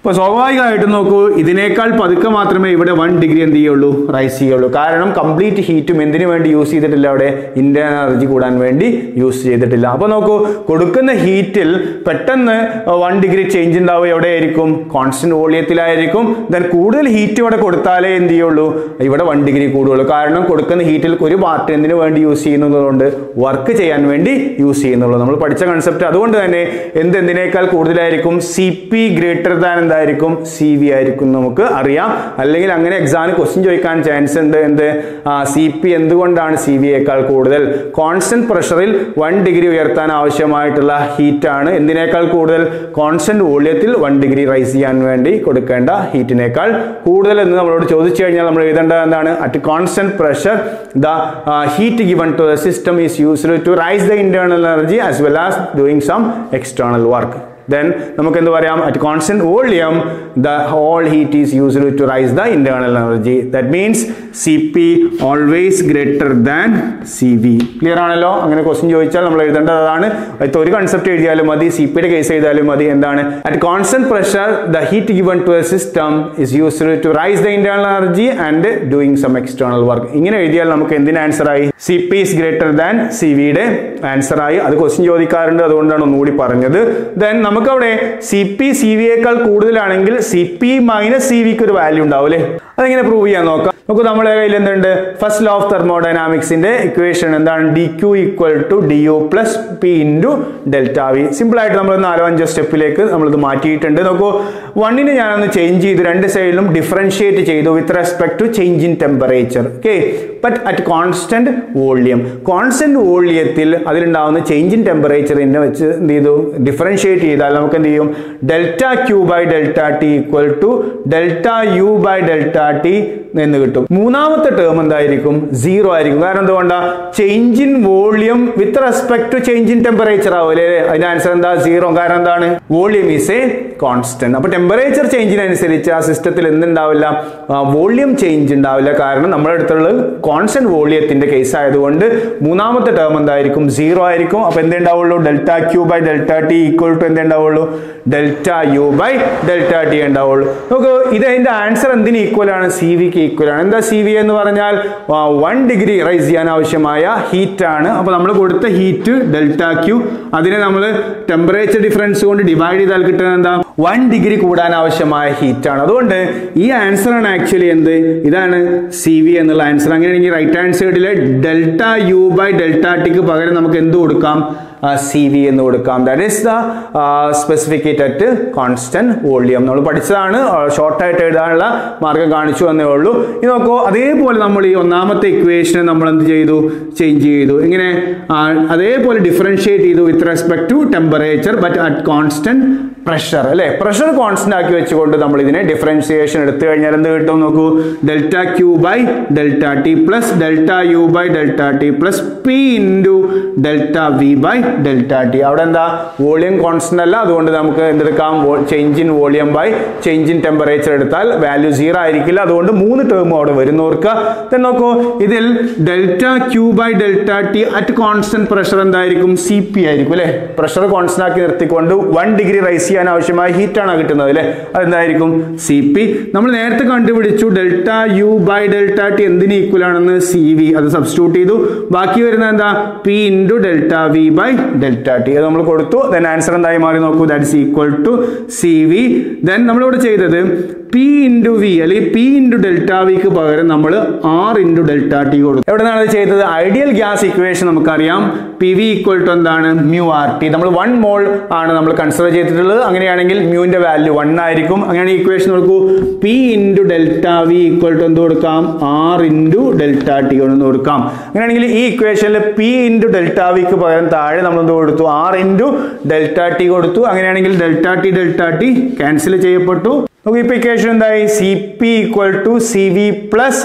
അപ്പോൾ സ്വാഭാവികമായിട്ടും നോക്കൂ ഇതിനേക്കാൾ പതുക്കെ മാത്രമേ ഇവിടെ വൺ ഡിഗ്രി എന്ത് ചെയ്യുള്ളൂ റൈസ് ചെയ്യുള്ളൂ കാരണം കംപ്ലീറ്റ് ഹീറ്റും എന്തിനു വേണ്ടി യൂസ് ചെയ്തിട്ടില്ല അവിടെ ഇന്റേണൽ എനർജി കൂടാൻ വേണ്ടി യൂസ് ചെയ്തിട്ടില്ല അപ്പോൾ നോക്കൂ കൊടുക്കുന്ന ഹീറ്റിൽ പെട്ടെന്ന് വൺ ഡിഗ്രി ചേഞ്ച് ഉണ്ടാവുക എവിടെയായിരിക്കും കോൺസ്റ്റന്റ് വോളിയത്തിലായിരിക്കും ദെൻ കൂടുതൽ ഹീറ്റ് ഇവിടെ കൊടുത്താലേ എന്ത് ചെയ്യുള്ളൂ ഇവിടെ വൺ ഡിഗ്രി കൂടുള്ളൂ കാരണം കൊടുക്കുന്ന ഹീറ്റിൽ ഒരു പാർട്ട് എന്തിനു വേണ്ടി യൂസ് ചെയ്യുന്നതുകൊണ്ട് വർക്ക് ചെയ്യാൻ വേണ്ടി യൂസ് ചെയ്യുന്നുള്ളൂ നമ്മൾ പഠിച്ച കൺസെപ്റ്റ് അതുകൊണ്ട് തന്നെ എന്ത് എന്തിനേക്കാൾ കൂടുതലായിരിക്കും സി പി ഗ്രേറ്റർ ദാൻ എന്തായിരിക്കും സി വി ആയിരിക്കും നമുക്ക് അറിയാം അല്ലെങ്കിൽ അങ്ങനെ എക്സാമിന് ക്വസ്റ്റ്യൻ ചോദിക്കാൻ ചാൻസ് ഉണ്ട് എന്ത് സി പി എന്തുകൊണ്ടാണ് സി വിയേക്കാൾ കൂടുതൽ കോൺസ്റ്റന്റ് പ്രഷറിൽ വൺ ഡിഗ്രി ഉയർത്താൻ ആവശ്യമായിട്ടുള്ള ഹീറ്റാണ് എന്തിനേക്കാൾ കൂടുതൽ കോൺസ്റ്റന്റ് വോള്യത്തിൽ വൺ ഡിഗ്രി റൈസ് ചെയ്യാൻ വേണ്ടി കൊടുക്കേണ്ട ഹീറ്റിനേക്കാൾ കൂടുതൽ എന്ന് നമ്മളോട് ചോദിച്ചു കഴിഞ്ഞാൽ നമ്മൾ എഴുതേണ്ടത് എന്താണ് at constant pressure the heat given to the system is used to rise the internal energy as well as doing some external work then നമുക്ക് എന്ത് പറയാം at constant volume the whole heat is used to rise the internal energy that means cp always greater than cv clear ആണല്ലോ അങ്ങനെ question ചോദിച്ചാൽ നമ്മൾ എഴുതേണ്ടതാണ് അതിൽ ഒരു concept എഴുതിയാലും മതി സി പിയുടെ കേസ് എഴുതിയാലും മതി എന്താണ് at constant pressure the heat given to a system is used to rise the internal energy and doing some external work ഇങ്ങനെ എഴുതിയാൽ നമുക്ക് എന്തിന് ആൻസർ ആയി C P is greater than C വിയുടെ ആൻസർ ആയി അത് ക്വസ്റ്റ്യൻ ചോദിക്കാറുണ്ട് അതുകൊണ്ടാണ് ഒന്നുകൂടി പറഞ്ഞത് ദെൻ നമുക്കവിടെ സി പി സി വിയേക്കാൾ കൂടുതലാണെങ്കിൽ സി പി മൈനസ് സി വിക്ക് ഒരു വാല്യൂ ഉണ്ടാവും അല്ലേ അതെങ്ങനെ പ്രൂവ് ചെയ്യാൻ നോക്കാം നമുക്ക് നമ്മുടെ കയ്യിൽ എന്തുണ്ട് ഫസ്റ്റ് ലോ ഓഫ് തെർമോഡൈനാമിക്സിന്റെ ഇക്വേഷൻ എന്താണ് D Q equal to D U plus P into delta V simple ആയിട്ട് നമ്മൾ നാലോ അഞ്ചോ സ്റ്റെപ്പിലേക്ക് നമ്മളിത് മാറ്റിയിട്ടുണ്ട് നോക്കൂ വണ്ണിന് ഞാനൊന്ന് ചേഞ്ച് ചെയ്തു രണ്ട് സൈഡിലും ഡിഫറൻഷിയേറ്റ് ചെയ്തു with respect to change in temperature okay but at constant volume constant വോള്യത്തിൽ അതിലുണ്ടാവുന്ന ചേഞ്ച് ഇൻ ടെമ്പറേച്ചറിനെ വെച്ച് എന്ത് ചെയ്തു ഡിഫറൻഷിയേറ്റ് ചെയ്താൽ നമുക്ക് എന്ത് ചെയ്യും delta Q by delta T equal to delta U by delta T എന്ന് കിട്ടും മൂന്നാമത്തെ ടേം എന്തായിരിക്കും സീറോ ആയിരിക്കും കാരണം എന്തുകൊണ്ടാ change in volume with respect to change in temperature ആവും അല്ലേ അതിന്റെ ആൻസർ എന്താ സീറോ കാരണം എന്താണ് വോളിയം ഈസ് എ കോൺസ്റ്റന്റ് അപ്പൊ ടെമ്പറേച്ചർ ചേഞ്ചിനനുസരിച്ച് ആ സിസ്റ്റത്തിൽ എന്തുണ്ടാവില്ല വോളിയം ചേഞ്ച് ഉണ്ടാവില്ല കാരണം നമ്മുടെ അടുത്തുള്ളത് കോൺസ്റ്റന്റ് വോളിയത്തിന്റെ കേസ് ആയതുകൊണ്ട് മൂന്നാമത്തെ ടേം എന്തായിരിക്കും സീറോ ആയിരിക്കും അപ്പൊ എന്തുണ്ടാവുള്ളൂ delta Q by delta T equal to എന്തുണ്ടാവുള്ളൂ delta U by delta T ഉണ്ടാവുള്ളൂ നോക്കൂ ഇത് അതിന്റെ ആൻസർ എന്തിന് ഈക്വൽ ആണ് സി വിക്ക് ഈക്വൽ ആണ് എന്താ സി വി എന്ന് പറഞ്ഞാൽ വൺ ഡിഗ്രി റൈസ് ചെയ്യാൻ ആവശ്യമായ ഹീറ്റ് ആണ് അപ്പൊ നമ്മൾ കൊടുത്ത ഹീറ്റ് ഡെൽറ്റ ക്യൂ അതിനെ നമ്മൾ ടെമ്പറേച്ചർ ഡിഫറൻസ് കൊണ്ട് ഡിവൈഡ് ചെയ്താൽ കിട്ടുന്നത് എന്താ വൺ ഡിഗ്രി കൂടാൻ ആവശ്യമായ ഹീറ്റ് ആണ് അതുകൊണ്ട് ഈ ആൻസർ ആണ് ആക്ച്വലി എന്ത് ഇതാണ് സി വി എന്നുള്ള ആൻസർ അങ്ങനെയാണെങ്കിൽ റൈറ്റ് ഹാൻഡ് സൈഡിലെ ഡെൽറ്റ യു ബൈ ഡെൽറ്റ ടിക്ക് പകരം നമുക്ക് എന്ത് കൊടുക്കാം സി വി എന്ന് കൊടുക്കാം that is the specific heat at constant volume നമ്മൾ പഠിച്ചതാണ് ഷോർട്ടായിട്ട് എഴുതാനുള്ള മാർഗം കാണിച്ചു എന്നേ ഉള്ളൂ ഇത് നോക്കൂ അതേപോലെ നമ്മൾ ഈ ഒന്നാമത്തെ ഇക്വേഷനെ നമ്മൾ എന്ത് ചെയ്തു ചേഞ്ച് ചെയ്തു ഇങ്ങനെ ആ, അതേപോലെ ഡിഫറൻഷിയേറ്റ് ചെയ്തു with respect to temperature but at constant pressure അല്ലെ പ്രഷർ കോൺസ്റ്റന്റ് ആക്കി വെച്ചുകൊണ്ട് നമ്മൾ ഇതിനെ ഡിഫറൻസിയേഷൻ എടുത്തു കഴിഞ്ഞാൽ എന്ത് കിട്ടും നോക്കൂ delta Q by delta T plus delta U by delta T plus P into delta V by delta T അവിടെ എന്താ വോളിയം കോൺസ്റ്റന്റ് അല്ല അതുകൊണ്ട് നമുക്ക് എന്തെടുക്കാം change in volume by change in temperature എടുത്താൽ വാല്യൂ സീറോ ആയിരിക്കില്ല അതുകൊണ്ട് മൂന്ന് ടേമും അവിടെ വരുന്നവർക്ക് then നോക്കൂ ഇതിൽ delta Q by delta T at constant pressure എന്തായിരിക്കും സി പി ആയിരിക്കും അല്ലെ പ്രഷർ കോൺസ്റ്റന്റ് ആക്കി നിർത്തിക്കൊണ്ട് വൺ ഡിഗ്രി റൈസ് ചെയ്യാൻ ആവശ്യമായ ഹീറ്റ് ആണ് കിട്ടുന്നത് അല്ലെ അതെന്തായിരിക്കും സി പി നമ്മൾ നേരത്തെ കണ്ടുപിടിച്ചു delta U by delta T എന്തിന് ഈക്വൽ ആണെന്ന് സി വി അത് സബ്സ്റ്റിറ്റ്യൂട്ട് ചെയ്തു ബാക്കി വരുന്നത് എന്താ P into delta V by delta T അത് നമ്മൾ കൊടുത്തു ദെൻ ആൻസർ എന്തായി മാറി നോക്കൂ that is equal to C V then നമ്മളിവിടെ ചെയ്തത് പി ഇൻറ്റു വി അല്ലെങ്കിൽ പി ഇൻറ്റു ഡെൽറ്റ വിക്ക് പകരം നമ്മൾ ആർ ഇൻറ്റു ഡെൽറ്റ ടി കൊടുത്തു എവിടെ നിന്നാണ് ഇത് ചെയ്തത് ഐഡിയൽ ഗ്യാസ് ഇക്വേഷൻ നമുക്കറിയാം പി വി ഈക്വൽ ടു എന്താണ് മ്യൂ ആർ ടി നമ്മൾ വൺ മോൾ ആണ് നമ്മൾ കൺസിഡർ ചെയ്തിട്ടുള്ളത് അങ്ങനെയാണെങ്കിൽ മ്യൂവിന്റെ വാല്യൂ വൺ ആയിരിക്കും അങ്ങനെയാണെങ്കിൽ ഇക്വേഷൻ നോക്കൂ P into delta V equal to എന്ത് കൊടുക്കാം ആർ ഇൻറ്റു ഡെൽറ്റ ടി എന്ന് കൊടുക്കാം അങ്ങനെയാണെങ്കിൽ ഈ ഇക്വേഷനിൽ പി ഇൻറ്റു ഡെൽറ്റ വിക്ക് പകരം താഴെ നമ്മൾ എന്ത് കൊടുത്തു ആർ ഇൻറ്റു ഡെൽറ്റ ടി കൊടുത്തു അങ്ങനെയാണെങ്കിൽ delta T delta T cancel ചെയ്യപ്പെട്ടു നമുക്ക് ഇപ്പൊ ഇക്വേഷൻ എന്തായി C P equal to C V plus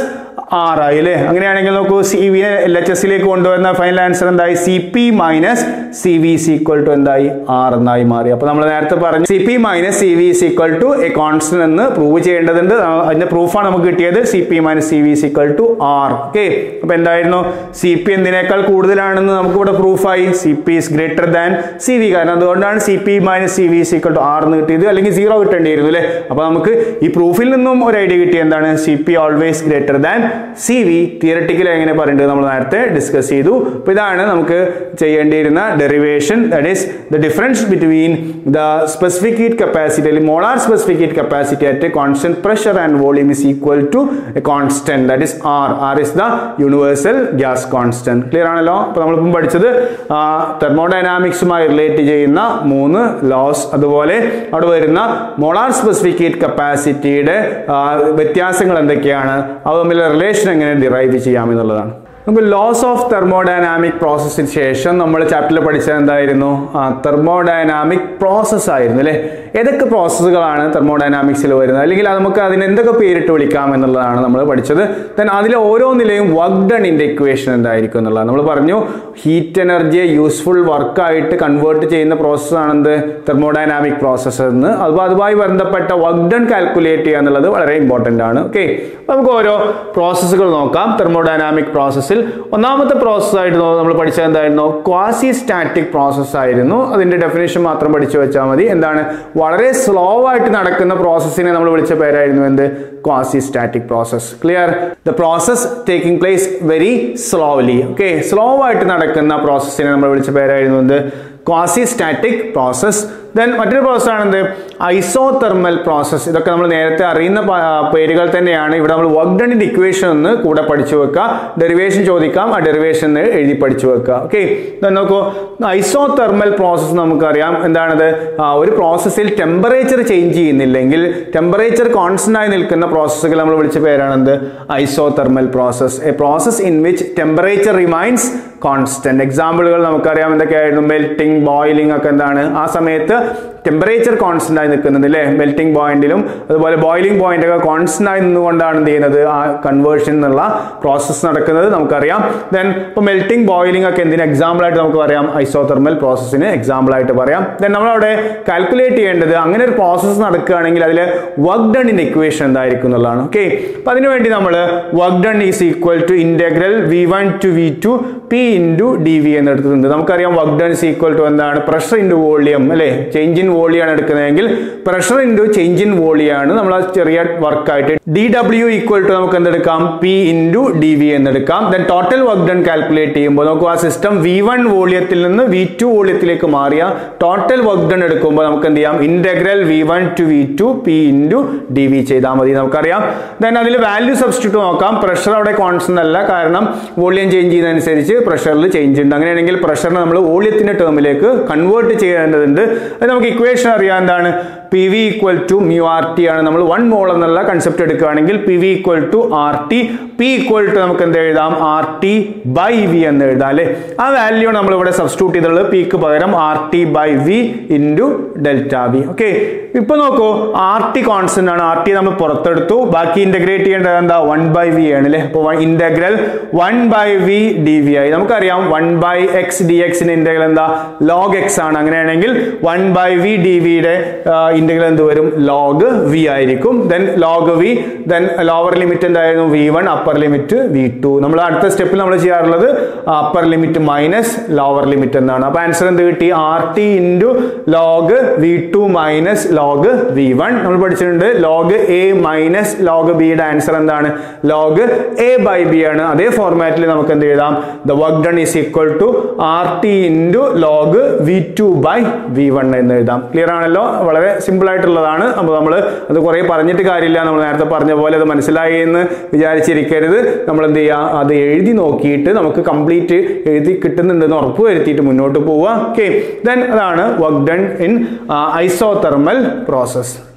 ആറായി അല്ലേ അങ്ങനെയാണെങ്കിൽ നോക്കൂ സി വി എൽ എച്ച് എസിലേക്ക് കൊണ്ടുവരുന്ന ഫൈനൽ ആൻസർ എന്തായി C P minus C V is equal to എന്തായി ആർ എന്നായി മാറി അപ്പൊ നമ്മൾ നേരത്തെ പറഞ്ഞു C P minus C V is equal to a constant എന്ന് പ്രൂവ് ചെയ്യേണ്ടതുണ്ട് ആ, അതിന്റെ പ്രൂഫാണ് നമുക്ക് കിട്ടിയത് C P minus C V is equal to R okay അപ്പൊ എന്തായിരുന്നു സി പി എന്തിനേക്കാൾ കൂടുതലാണെന്ന് നമുക്ക് ഇവിടെ പ്രൂഫായി C P is greater than C V കാരണം അതുകൊണ്ടാണ് C P minus C V is equal to R എന്ന് കിട്ടിയത് അല്ലെങ്കിൽ സീറോ കിട്ടേണ്ടിയിരുന്നു അല്ലേ അപ്പൊ നമുക്ക് ഈ പ്രൂഫിൽ നിന്നും ഒരു ഐഡിയ കിട്ടിയ എന്താണ് C P always greater than C V theoretically എങ്ങനെ പറയേണ്ടത് നമ്മൾ നേരത്തെ ഡിസ്കസ് ചെയ്തു അപ്പൊ ഇതാണ് നമുക്ക് ചെയ്യേണ്ടിയിരുന്ന derivation that is the difference between the specific heat capacity അല്ലെങ്കിൽ molar specific heat capacity at constant pressure and volume is equal to a constant that is R R is the universal gas constant clear ആണല്ലോ അപ്പൊ നമ്മളിപ്പം പഠിച്ചത് തെർമോഡൈനാമിക്സുമായി relate ചെയ്യുന്ന മൂന്ന് loss അതുപോലെ അവിടെ വരുന്ന മോളാർ സ്പെസിഫിക് ഹീറ്റ് കപ്പാസിറ്റിയുടെ വ്യത്യാസങ്ങൾ എന്തൊക്കെയാണ് അവ തമ്മിലുള്ള റിലേഷൻ എങ്ങനെ ഡിറൈവ് ചെയ്യാം എന്നുള്ളതാണ് നമുക്ക് ലോസ് ഓഫ് തെർമോഡൈനാമിക് പ്രോസസ്സിന് ശേഷം നമ്മൾ ചാപ്റ്ററിൽ പഠിച്ചത് എന്തായിരുന്നു തെർമോഡൈനാമിക് പ്രോസസ് ആയിരുന്നു അല്ലേ ഏതൊക്കെ പ്രോസസ്സുകളാണ് തെർമോഡൈനാമിക്സിൽ വരുന്നത് അല്ലെങ്കിൽ അത് നമുക്ക് അതിന് എന്തൊക്കെ പേരിട്ട് വിളിക്കാം എന്നുള്ളതാണ് നമ്മൾ പഠിച്ചത് ദെൻ അതിലെ ഓരോന്നിലെയും വർക്ക് ഡണിൻ്റെ ഇക്വേഷൻ എന്തായിരിക്കും എന്നുള്ളത് നമ്മൾ പറഞ്ഞു ഹീറ്റ് എനർജിയെ യൂസ്ഫുൾ വർക്കായിട്ട് കൺവേർട്ട് ചെയ്യുന്ന പ്രോസസ്സാണ് എന്ത് തെർമോഡൈനാമിക് പ്രോസസ്സ് എന്ന് അപ്പോൾ അതുമായി ബന്ധപ്പെട്ട വർക്ക് ഡൺ കാൽക്കുലേറ്റ് ചെയ്യുക എന്നുള്ളത് വളരെ ഇമ്പോർട്ടൻ്റ് ആണ് ഓക്കെ നമുക്ക് ഓരോ പ്രോസസ്സുകൾ നോക്കാം തെർമോഡൈനാമിക് പ്രോസസ്സിൽ ഒന്നാമത്തെ പ്രോസസ്സ് ആയിട്ട് നമ്മൾ പഠിച്ചത് എന്തായിരുന്നു ക്വാസി സ്റ്റാറ്റിക് പ്രോസസ്സ് ആയിരുന്നു അതിന്റെ ഡെഫിനേഷൻ മാത്രം പഠിച്ചു വെച്ചാൽ മതി എന്താണ് വളരെ സ്ലോ ആയിട്ട് നടക്കുന്ന പ്രോസസ്സിനെ നമ്മൾ വിളിച്ച പേരായിരുന്നു എന്ത് quasi static process clear the process taking place very slowly okay slow ആയിട്ട് നടക്കുന്ന പ്രോസസ്സിനെ നമ്മൾ വിളിച്ച പേരായിരുന്നു എന്ത് ക്വാസി സ്റ്റാറ്റിക് പ്രോസസ് ദെൻ മറ്റൊരു പ്രോസസ് ആണ് എന്ത് ഐസോതെർമൽ പ്രോസസ് ഇതൊക്കെ നമ്മൾ നേരത്തെ അറിയുന്ന പ- ആ, പേരുകൾ തന്നെയാണ് ഇവിടെ നമ്മൾ വർക്ക് ഡണിന്റെ ഇക്വേഷൻ ഒന്ന് കൂടെ പഠിച്ചു വെക്കുക ഡെറിവേഷൻ ചോദിക്കാം ആ ഡെറിവേഷൻ എഴുതി പഠിച്ചു വെക്കുക ഓക്കെ നോക്കൂ ഐസോതെർമൽ പ്രോസസ് നമുക്കറിയാം എന്താണത് ആ, ഒരു പ്രോസസ്സിൽ ടെമ്പറേച്ചർ ചേഞ്ച് ചെയ്യുന്നില്ലെങ്കിൽ ടെമ്പറേച്ചർ കോൺസ്റ്റന്റ് ആയി നിൽക്കുന്ന പ്രോസസ്സുകൾ നമ്മൾ വിളിച്ച പേരാണെന്ത് isothermal process a process in which temperature remains constant എക്സാമ്പിളുകൾ നമുക്കറിയാം എന്തൊക്കെയായിരുന്നു മെൽറ്റിംഗ് ബോയിലിംഗ് ഒക്കെ എന്താണ് ആ സമയത്ത് ടെമ്പറേച്ചർ കോൺസ്റ്റന്റ് ആയി നിൽക്കുന്നത് അല്ലേ മെൽറ്റിംഗ് പോയിന്റിലും അതുപോലെ ബോയിലിംഗ് പോയിന്റ് ഒക്കെ കോൺസ്റ്റന്റ് ആയി നിന്നുകൊണ്ടാണ് എന്ത് ചെയ്യുന്നത് ആ കൺവേർഷൻ എന്നുള്ള പ്രോസസ്സ് നടക്കുന്നത് നമുക്കറിയാം ദെൻ ഇപ്പോൾ മെൽറ്റിംഗ് ബോയിലിംഗ് ഒക്കെ എന്തിന് എക്സാമ്പിൾ ആയിട്ട് നമുക്ക് പറയാം ഐസോതെർമൽ പ്രോസസ്സിന് എക്സാമ്പിൾ ആയിട്ട് പറയാം ദെൻ നമ്മളവിടെ കാൽക്കുലേറ്റ് ചെയ്യേണ്ടത് അങ്ങനെ ഒരു പ്രോസസ്സ് നടക്കുകയാണെങ്കിൽ അതിൽ വർക്ക് ഡണിന്റെ ഇക്വേഷൻ എന്തായിരിക്കും എന്നുള്ളതാണ് ഓക്കെ അപ്പൊ അതിനുവേണ്ടി നമ്മൾ work done is equal to integral V one to V two P into D V എന്ന് എടുത്തിട്ടുണ്ട് നമുക്കറിയാം work done is equal to എന്താണ് പ്രഷർ ഇൻറ്റു വോളിയം അല്ലേ ചേഞ്ച് ഇൻ വോളിയാണ് എടുക്കുന്നതെങ്കിൽ പ്രഷർ ഇൻറ്റു ചേഞ്ച് ഇൻ വോളിയാണ് നമ്മൾ ആ ചെറിയ വർക്കായിട്ട് ഡി ഡബ്ല്യു ഈക്വൽ ടു നമുക്ക് എന്തെടുക്കാം പി ഇൻറ്റു ഡി വി എന്നെടുക്കാം then total work done calculate ചെയ്യുമ്പോൾ നമുക്ക് ആ സിസ്റ്റം വി വൺ വോളിയത്തിൽ നിന്ന് വി ടു വോളിയത്തിലേക്ക് മാറിയ ടോട്ടൽ വർക്ക് ഡൺ എടുക്കുമ്പോൾ നമുക്ക് എന്ത് ചെയ്യാം integral V one to V two P into D V ചെയ്താൽ മതി നമുക്കറിയാം ദെൻ അതിൽ വാല്യൂ സബ്സ്റ്റിറ്റ്യൂട്ട് നോക്കാം പ്രഷർ അവിടെ കോൺസ്റ്റന്റ് അല്ല കാരണം വോളിയം ചേഞ്ച് ചെയ്യുന്നതനുസരിച്ച് പ്രഷറിൽ ചേഞ്ച് ഉണ്ട് അങ്ങനെയാണെങ്കിൽ പ്രഷറിനെ നമ്മൾ വോളിയത്തിന്റെ ടേമിലേക്ക് കൺവേർട്ട് ചെയ്യേണ്ടതുണ്ട് അത് നമുക്ക് ഇക്വേഷൻ അറിയാം എന്താണ് P V equal to mu R T ആണ് നമ്മൾ വൺ മോൾ എന്നുള്ള കൺസെപ്റ്റ് എടുക്കുകയാണെങ്കിൽ P V equal to R T P equal to നമുക്ക് എന്ത് എഴുതാം ആർ ടി ബൈ വി എന്ന് എഴുതാം അല്ലേ ആ വാല്യൂ നമ്മൾ ഇവിടെ സബ്സ്റ്റിറ്റ്യൂട്ട് ചെയ്തിട്ടുള്ളത് പിക്ക് പകരം R T by V into delta V okay ഇപ്പൊ നോക്കൂ ആർ ടി കോൺസ്റ്റന്റ് ആണ് ആർ ടി നമ്മൾ പുറത്തെടുത്തു ബാക്കി ഇന്റഗ്രേറ്റ് ചെയ്യേണ്ടത് എന്താ വൺ ബൈ വി ആണ് അല്ലേ അപ്പോൾ integral one by V D V ആയി നമുക്കറിയാം വൺ ബൈ എക്സ് ഡി എക്സിന്റെ ഇന്റഗ്രൽ എന്താ ലോഗ് എക്സ് ആണ് അങ്ങനെയാണെങ്കിൽ വൺ ബൈ വി ഡി വിയുടെ ഇന്റഗ്രൽ എന്ത് വരും ലോഗ് വി ആയിരിക്കും then log V then lower limit എന്തായിരുന്നു V one upper limit V two നമ്മൾ അടുത്ത സ്റ്റെപ്പിൽ നമ്മൾ ചെയ്യാറുള്ളത് upper limit minus lower limit എന്നാണ് അപ്പൊ ആൻസർ എന്ത് കിട്ടി R T into log V two minus log V one നമ്മൾ പഠിച്ചിട്ടുണ്ട് ലോഗ് എ മൈനസ് ലോഗ് ബിയുടെ ആൻസർ എന്താണ് ലോഗ് എ ബൈ ബി ആണ് അതേ ഫോർമാറ്റിൽ നമുക്ക് എന്ത് എഴുതാം the work done is equal to R T into log V two by V one എന്ന് എഴുതാം ക്ലിയർ ആണല്ലോ വളരെ സിമ്പിൾ ആയിട്ടുള്ളതാണ് അപ്പോൾ നമ്മൾ അത് കുറേ പറഞ്ഞിട്ട് കാര്യമില്ല നമ്മൾ നേരത്തെ പറഞ്ഞ പോലെ അത് മനസ്സിലായി എന്ന് വിചാരിച്ചിരിക്കരുത് നമ്മൾ എന്ത് ചെയ്യുക അത് എഴുതി നോക്കിയിട്ട് നമുക്ക് കംപ്ലീറ്റ് എഴുതി കിട്ടുന്നുണ്ടെന്ന് ഉറപ്പ് വരുത്തിയിട്ട് മുന്നോട്ട് പോവുക ഓക്കെ ദെൻ അതാണ് work done in isothermal process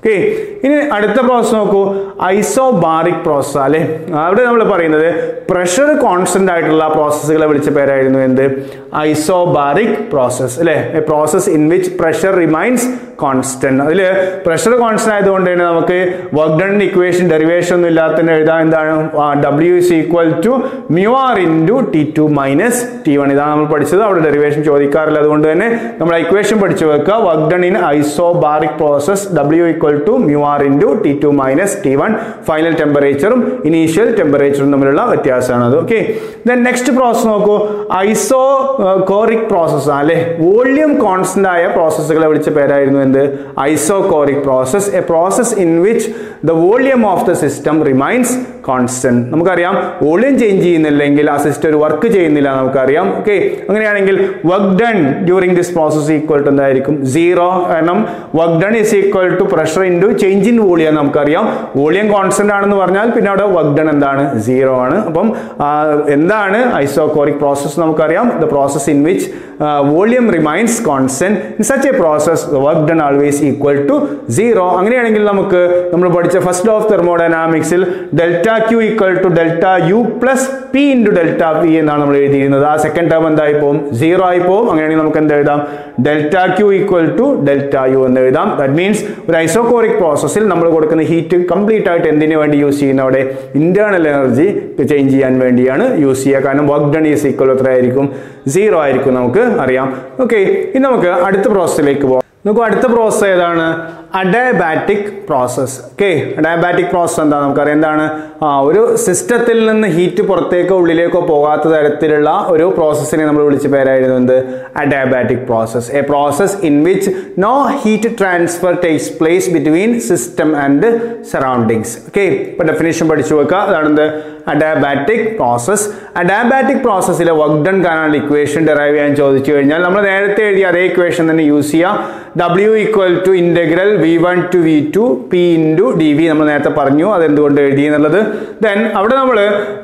okay ഇനി അടുത്ത പ്രോസസ് നോക്കൂ ഐസോബാറിക് പ്രോസസ് അല്ലെ അവിടെ നമ്മൾ പറയുന്നത് പ്രഷർ കോൺസ്റ്റന്റ് ആയിട്ടുള്ള പ്രോസസ്സുകളെ വിളിച്ച പേരായിരുന്നു എന്ത് ഐസോബാറിക് പ്രോസസ് അല്ലെ process in which pressure remains constant അതിൽ പ്രഷർ കോൺസ്റ്റന്റ് ആയതുകൊണ്ട് തന്നെ നമുക്ക് വർക്ക് ഡൺ ഇക്വേഷൻ ഡെറിവേഷൻ ഒന്നും ഇല്ലാത്ത എഴുതാൻ എന്താണ് W is equal to mu R into T two minus T one ഇതാണ് നമ്മൾ പഠിച്ചത് അവിടെ ഡെറിവേഷൻ ചോദിക്കാറില്ല അതുകൊണ്ട് തന്നെ നമ്മൾ ഇക്വേഷൻ പഠിച്ചു വെക്കുക work done in isobaric process W equal to mu R into T two minus T one final ടെമ്പറേച്ചറും ഇനീഷ്യൽ ടെമ്പറേച്ചറും തമ്മിലുള്ള വ്യത്യാസമാണ് അത് ഓക്കെ ദെൻ നെക്സ്റ്റ് പ്രോസസ് നോക്കൂ ഐസോ കോറിക് പ്രോസസ് ആണ് അല്ലെ വോള്യൂം കോൺസ്റ്റന്റ് ആയ പ്രോസസ്സുകളെ വിളിച്ച പേരായിരുന്നു എന്ത് isochoric process a process in which the volume of the system remains constant നമുക്കറിയാം വോള്യൂം ചേഞ്ച് ചെയ്യുന്നില്ലെങ്കിൽ ആ സിസ്റ്റം ഒരു വർക്ക് ചെയ്യുന്നില്ല നമുക്കറിയാം ഓക്കെ അങ്ങനെയാണെങ്കിൽ work done during this process equal to എന്തായിരിക്കും സീറോ കാരണം work done is equal to pressure into change in volume നമുക്കറിയാം വോളിയം കോൺസ്റ്റന്റ് ആണെന്ന് പറഞ്ഞാൽ പിന്നെ അവിടെ വർക്ക് ഡൺ എന്താണ് സീറോ ആണ് അപ്പം ആ, എന്താണ് ഐസോകോറിക് പ്രോസസ് നമുക്കറിയാം the process in which volume remains constant in such a process work done always equal to zero അങ്ങനെയാണെങ്കിൽ നമുക്ക് നമ്മൾ പഠിച്ച ഫസ്റ്റ് ഓഫ് തെർമോഡൈനാമിക്സിൽ delta Q equal to delta U plus P into delta P എന്നാണ് നമ്മൾ എഴുതിയിരുന്നത് ആ സെക്കൻഡ് ടേം എന്തായി പോകും സീറോ ആയി പോകും അങ്ങനെയാണെങ്കിൽ നമുക്ക് എന്ത് എഴുതാം delta Q equal to delta U എന്ന് എഴുതാം ദാറ്റ് മീൻസ് ഒരു ഐസോകോറിക് പ്രോസസ്സിൽ നമ്മൾ കൊടുക്കുന്ന ഹീറ്റ് കംപ്ലീറ്റ് ആയിട്ട് എന്തിനു വേണ്ടി യൂസ് ചെയ്യുന്ന അവിടെ ഇന്റേണൽ എനർജി ചേഞ്ച് ചെയ്യാൻ വേണ്ടിയാണ് യൂസ് ചെയ്യുക കാരണം വർക്ക് ഡൺ ഈസ് ഈക്വൽ എത്ര ആയിരിക്കും സീറോ ആയിരിക്കും നമുക്ക് അറിയാം ഓക്കെ ഇനി നമുക്ക് അടുത്ത പ്രോസസ്സിലേക്ക് പോകാം നമുക്ക് അടുത്ത പ്രോസസ്സ് ഏതാണ് adiabatic process okay adiabatic process എന്താ നമുക്കറിയാം എന്താണ് ആ ഒരു സിസ്റ്റത്തിൽ നിന്ന് ഹീറ്റ് പുറത്തേക്കോ ഉള്ളിലേക്കോ പോകാത്ത തരത്തിലുള്ള ഒരു പ്രോസസ്സിനെ നമ്മൾ വിളിച്ച പേരായിരുന്നു എന്ത് adiabatic process a process in which no heat transfer takes place between system and surroundings okay ഇപ്പൊ ഡെഫിനേഷൻ പഠിച്ചു വെക്കുക അതാണ് എന്ത് അഡാബാറ്റിക് പ്രോസസ് അഡാബാറ്റിക് പ്രോസസ്സിലെ വർക്ക് ഡൺ കാണാനുള്ള ഇക്വേഷൻ ഡെറൈവ് ചെയ്യാൻ ചോദിച്ചു കഴിഞ്ഞാൽ നമ്മൾ നേരത്തെ എഴുതിയ അതേ ഇക്വേഷൻ തന്നെ യൂസ് ചെയ്യാം W equal to integral V one to V two P into D V നമ്മൾ നേരത്തെ പറഞ്ഞു അതെന്തുകൊണ്ട് എഴുതി എന്നുള്ളത് ദെൻ അവിടെ നമ്മൾ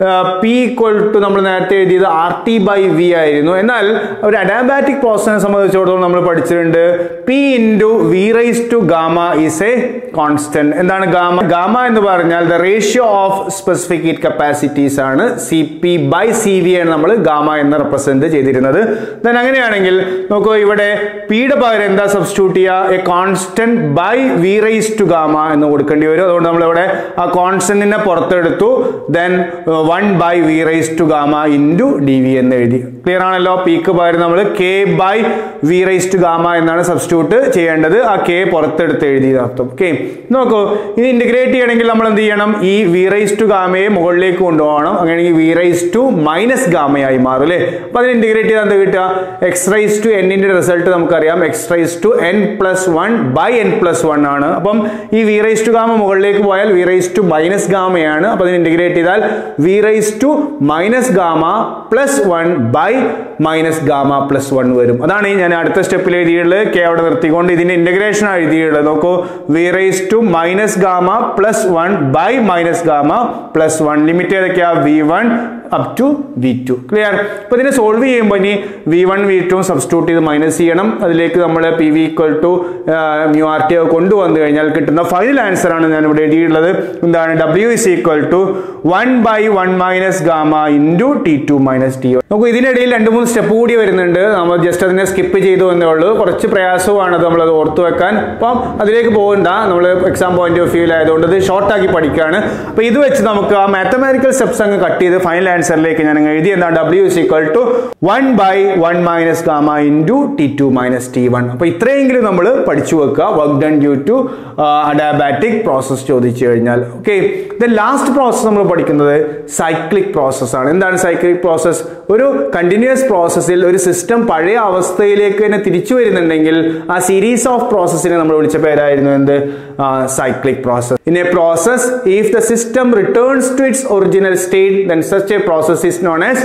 പി ഈക്വൽ ടു നമ്മൾ നേരത്തെ എഴുതിയത് ആർ ടി ബൈ വി ആയിരുന്നു എന്നാൽ ഒരു അഡാബാറ്റിക് പ്രോസസ്സിനെ സംബന്ധിച്ചിടത്തോളം നമ്മൾ പഠിച്ചിട്ടുണ്ട് P into V raise to gamma is a constant എന്താണ് ഗാമ ഗാമ എന്ന് പറഞ്ഞാൽ the ratio of specific heat capacities ആണ് C P by C V ആണ് നമ്മൾ ഗാമ എന്ന് റെപ്രസെന്റ് ചെയ്തിരുന്നത് ദെൻ അങ്ങനെയാണെങ്കിൽ നോക്കൂ ഇവിടെ പിയുടെ പകരം എന്താ സബ്സ്റ്റിറ്റ്യൂട്ട് ചെയ്യുക a constant by V raise to gamma എന്ന് കൊടുക്കേണ്ടി വരും അതുകൊണ്ട് നമ്മൾ ഇവിടെ ആ കോൺസ്റ്റന്റിനെ പുറത്തെടുത്തു then one by V raise to gamma into D V എന്ന് എഴുതി ക്ലിയർ ആണല്ലോ പിക്ക് പകരം നമ്മൾ K by V raise to gamma എന്നാണ് സബ്സ്റ്റിറ്റ്യൂട്ട് ചെയ്യേണ്ടത് ആ കെ പുറത്തെടുത്ത് എഴുതി അർത്ഥം ഓക്കെ നോക്കൂ ഇത് ഇന്റഗ്രേറ്റ് ചെയ്യണമെങ്കിൽ നമ്മൾ എന്ത് ചെയ്യണം ഈ വി റൈസ് ടു ഗാമയെ മുകളിലേക്ക് കൊണ്ടുപോകണം അങ്ങനെയാണെങ്കിൽ വി റൈസ് ടു മൈനസ് ഗാമയായി മാറും അല്ലേ അപ്പൊ അതിന് ഇന്റഗ്രേറ്റ് ചെയ്താൽ എന്താ കിട്ടുക എക്സ് റൈസ് ടു എന്നിന്റെ റിസൾട്ട് നമുക്കറിയാം x raise to n plus one by n plus one ആണ് അപ്പം ഈ വി റൈസ് ടു ഗാമ മുകളിലേക്ക് പോയാൽ വി റൈസ് ടു മൈനസ് ഗാമയാണ് അപ്പൊ അതിന് ഇന്റഗ്രേറ്റ് ചെയ്താൽ V raise to minus gamma plus one by minus gamma plus one വരും അതാണ് ഈ ഞാൻ അടുത്ത സ്റ്റെപ്പിൽ എഴുതിയുള്ളത് കെ അവിടെ നിർത്തിക്കൊണ്ട് ഇതിന്റെ ഇന്റഗ്രേഷൻ എഴുതിയുള്ളത് നോക്കൂ V raise to minus gamma plus one by minus gamma plus one limit ഏതൊക്കെയാ V one up to V two clear അപ്പൊ ഇതിനെ സോൾവ് ചെയ്യുമ്പോൾ ഇനി V one V two substitute ചെയ്ത് മൈനസ് ചെയ്യണം അതിലേക്ക് നമ്മൾ P V equal to mu R T കൊണ്ടുവന്നു കഴിഞ്ഞാൽ കിട്ടുന്ന ഫൈനൽ ആൻസർ ആണ് ഞാൻ ഇവിടെ എഴുതിയിട്ടുള്ളത് എന്താണ് W is equal to one by one minus gamma into T two minus T നമുക്ക് ഇതിനിടയിൽ രണ്ട് മൂന്ന് സ്റ്റെപ്പ് കൂടി വരുന്നുണ്ട് നമ്മൾ ജസ്റ്റ് അതിനെ സ്കിപ്പ് ചെയ്തു എന്നേ ഉള്ളൂ കുറച്ച് പ്രയാസമാണ് അത് നമ്മളത് ഓർത്തു വെക്കാൻ അപ്പം അതിലേക്ക് പോകണ്ട നമ്മൾ എക്സാം പോയിന്റ് ഓഫ് വ്യൂവിൽ ആയതുകൊണ്ട് ഇത് ഷോർട്ടാക്കി പഠിക്കുകയാണ് അപ്പോൾ ഇത് വെച്ച് നമുക്ക് ആ മാത്തമാറ്റിക്കൽ സ്റ്റെപ്സ് അങ്ങ് കട്ട് ചെയ്ത് ഫൈനൽ ആൻസറിലേക്ക് ഞാൻ അങ്ങ് എഴുതി എന്താണ് W is equal to one by one minus gamma into T two minus T one അപ്പോൾ ഇത്രയെങ്കിലും നമ്മൾ പഠിച്ചു വെക്കുക work done due to adiabatic process ചോദിച്ചു കഴിഞ്ഞാൽ ഓക്കെ ദ ലാസ്റ്റ് പ്രോസസ് നമ്മൾ പഠിക്കുന്നത് സൈക്ലിക് പ്രോസസ് ആണ് എന്താണ് സൈക്ലിക് പ്രോസസ് ഒരു കണ്ടിന്യൂസ് പ്രോസസ്സിൽ ഒരു സിസ്റ്റം പഴയ അവസ്ഥയിലേക്ക് തന്നെ തിരിച്ചു വരുന്നുണ്ടെങ്കിൽ ആ സീരീസ് ഓഫ് പ്രോസസ്സിനെ നമ്മൾ വിളിച്ച പേരായിരുന്നു എന്ത് cyclic process in a process if the system returns to its original state then such a process is known as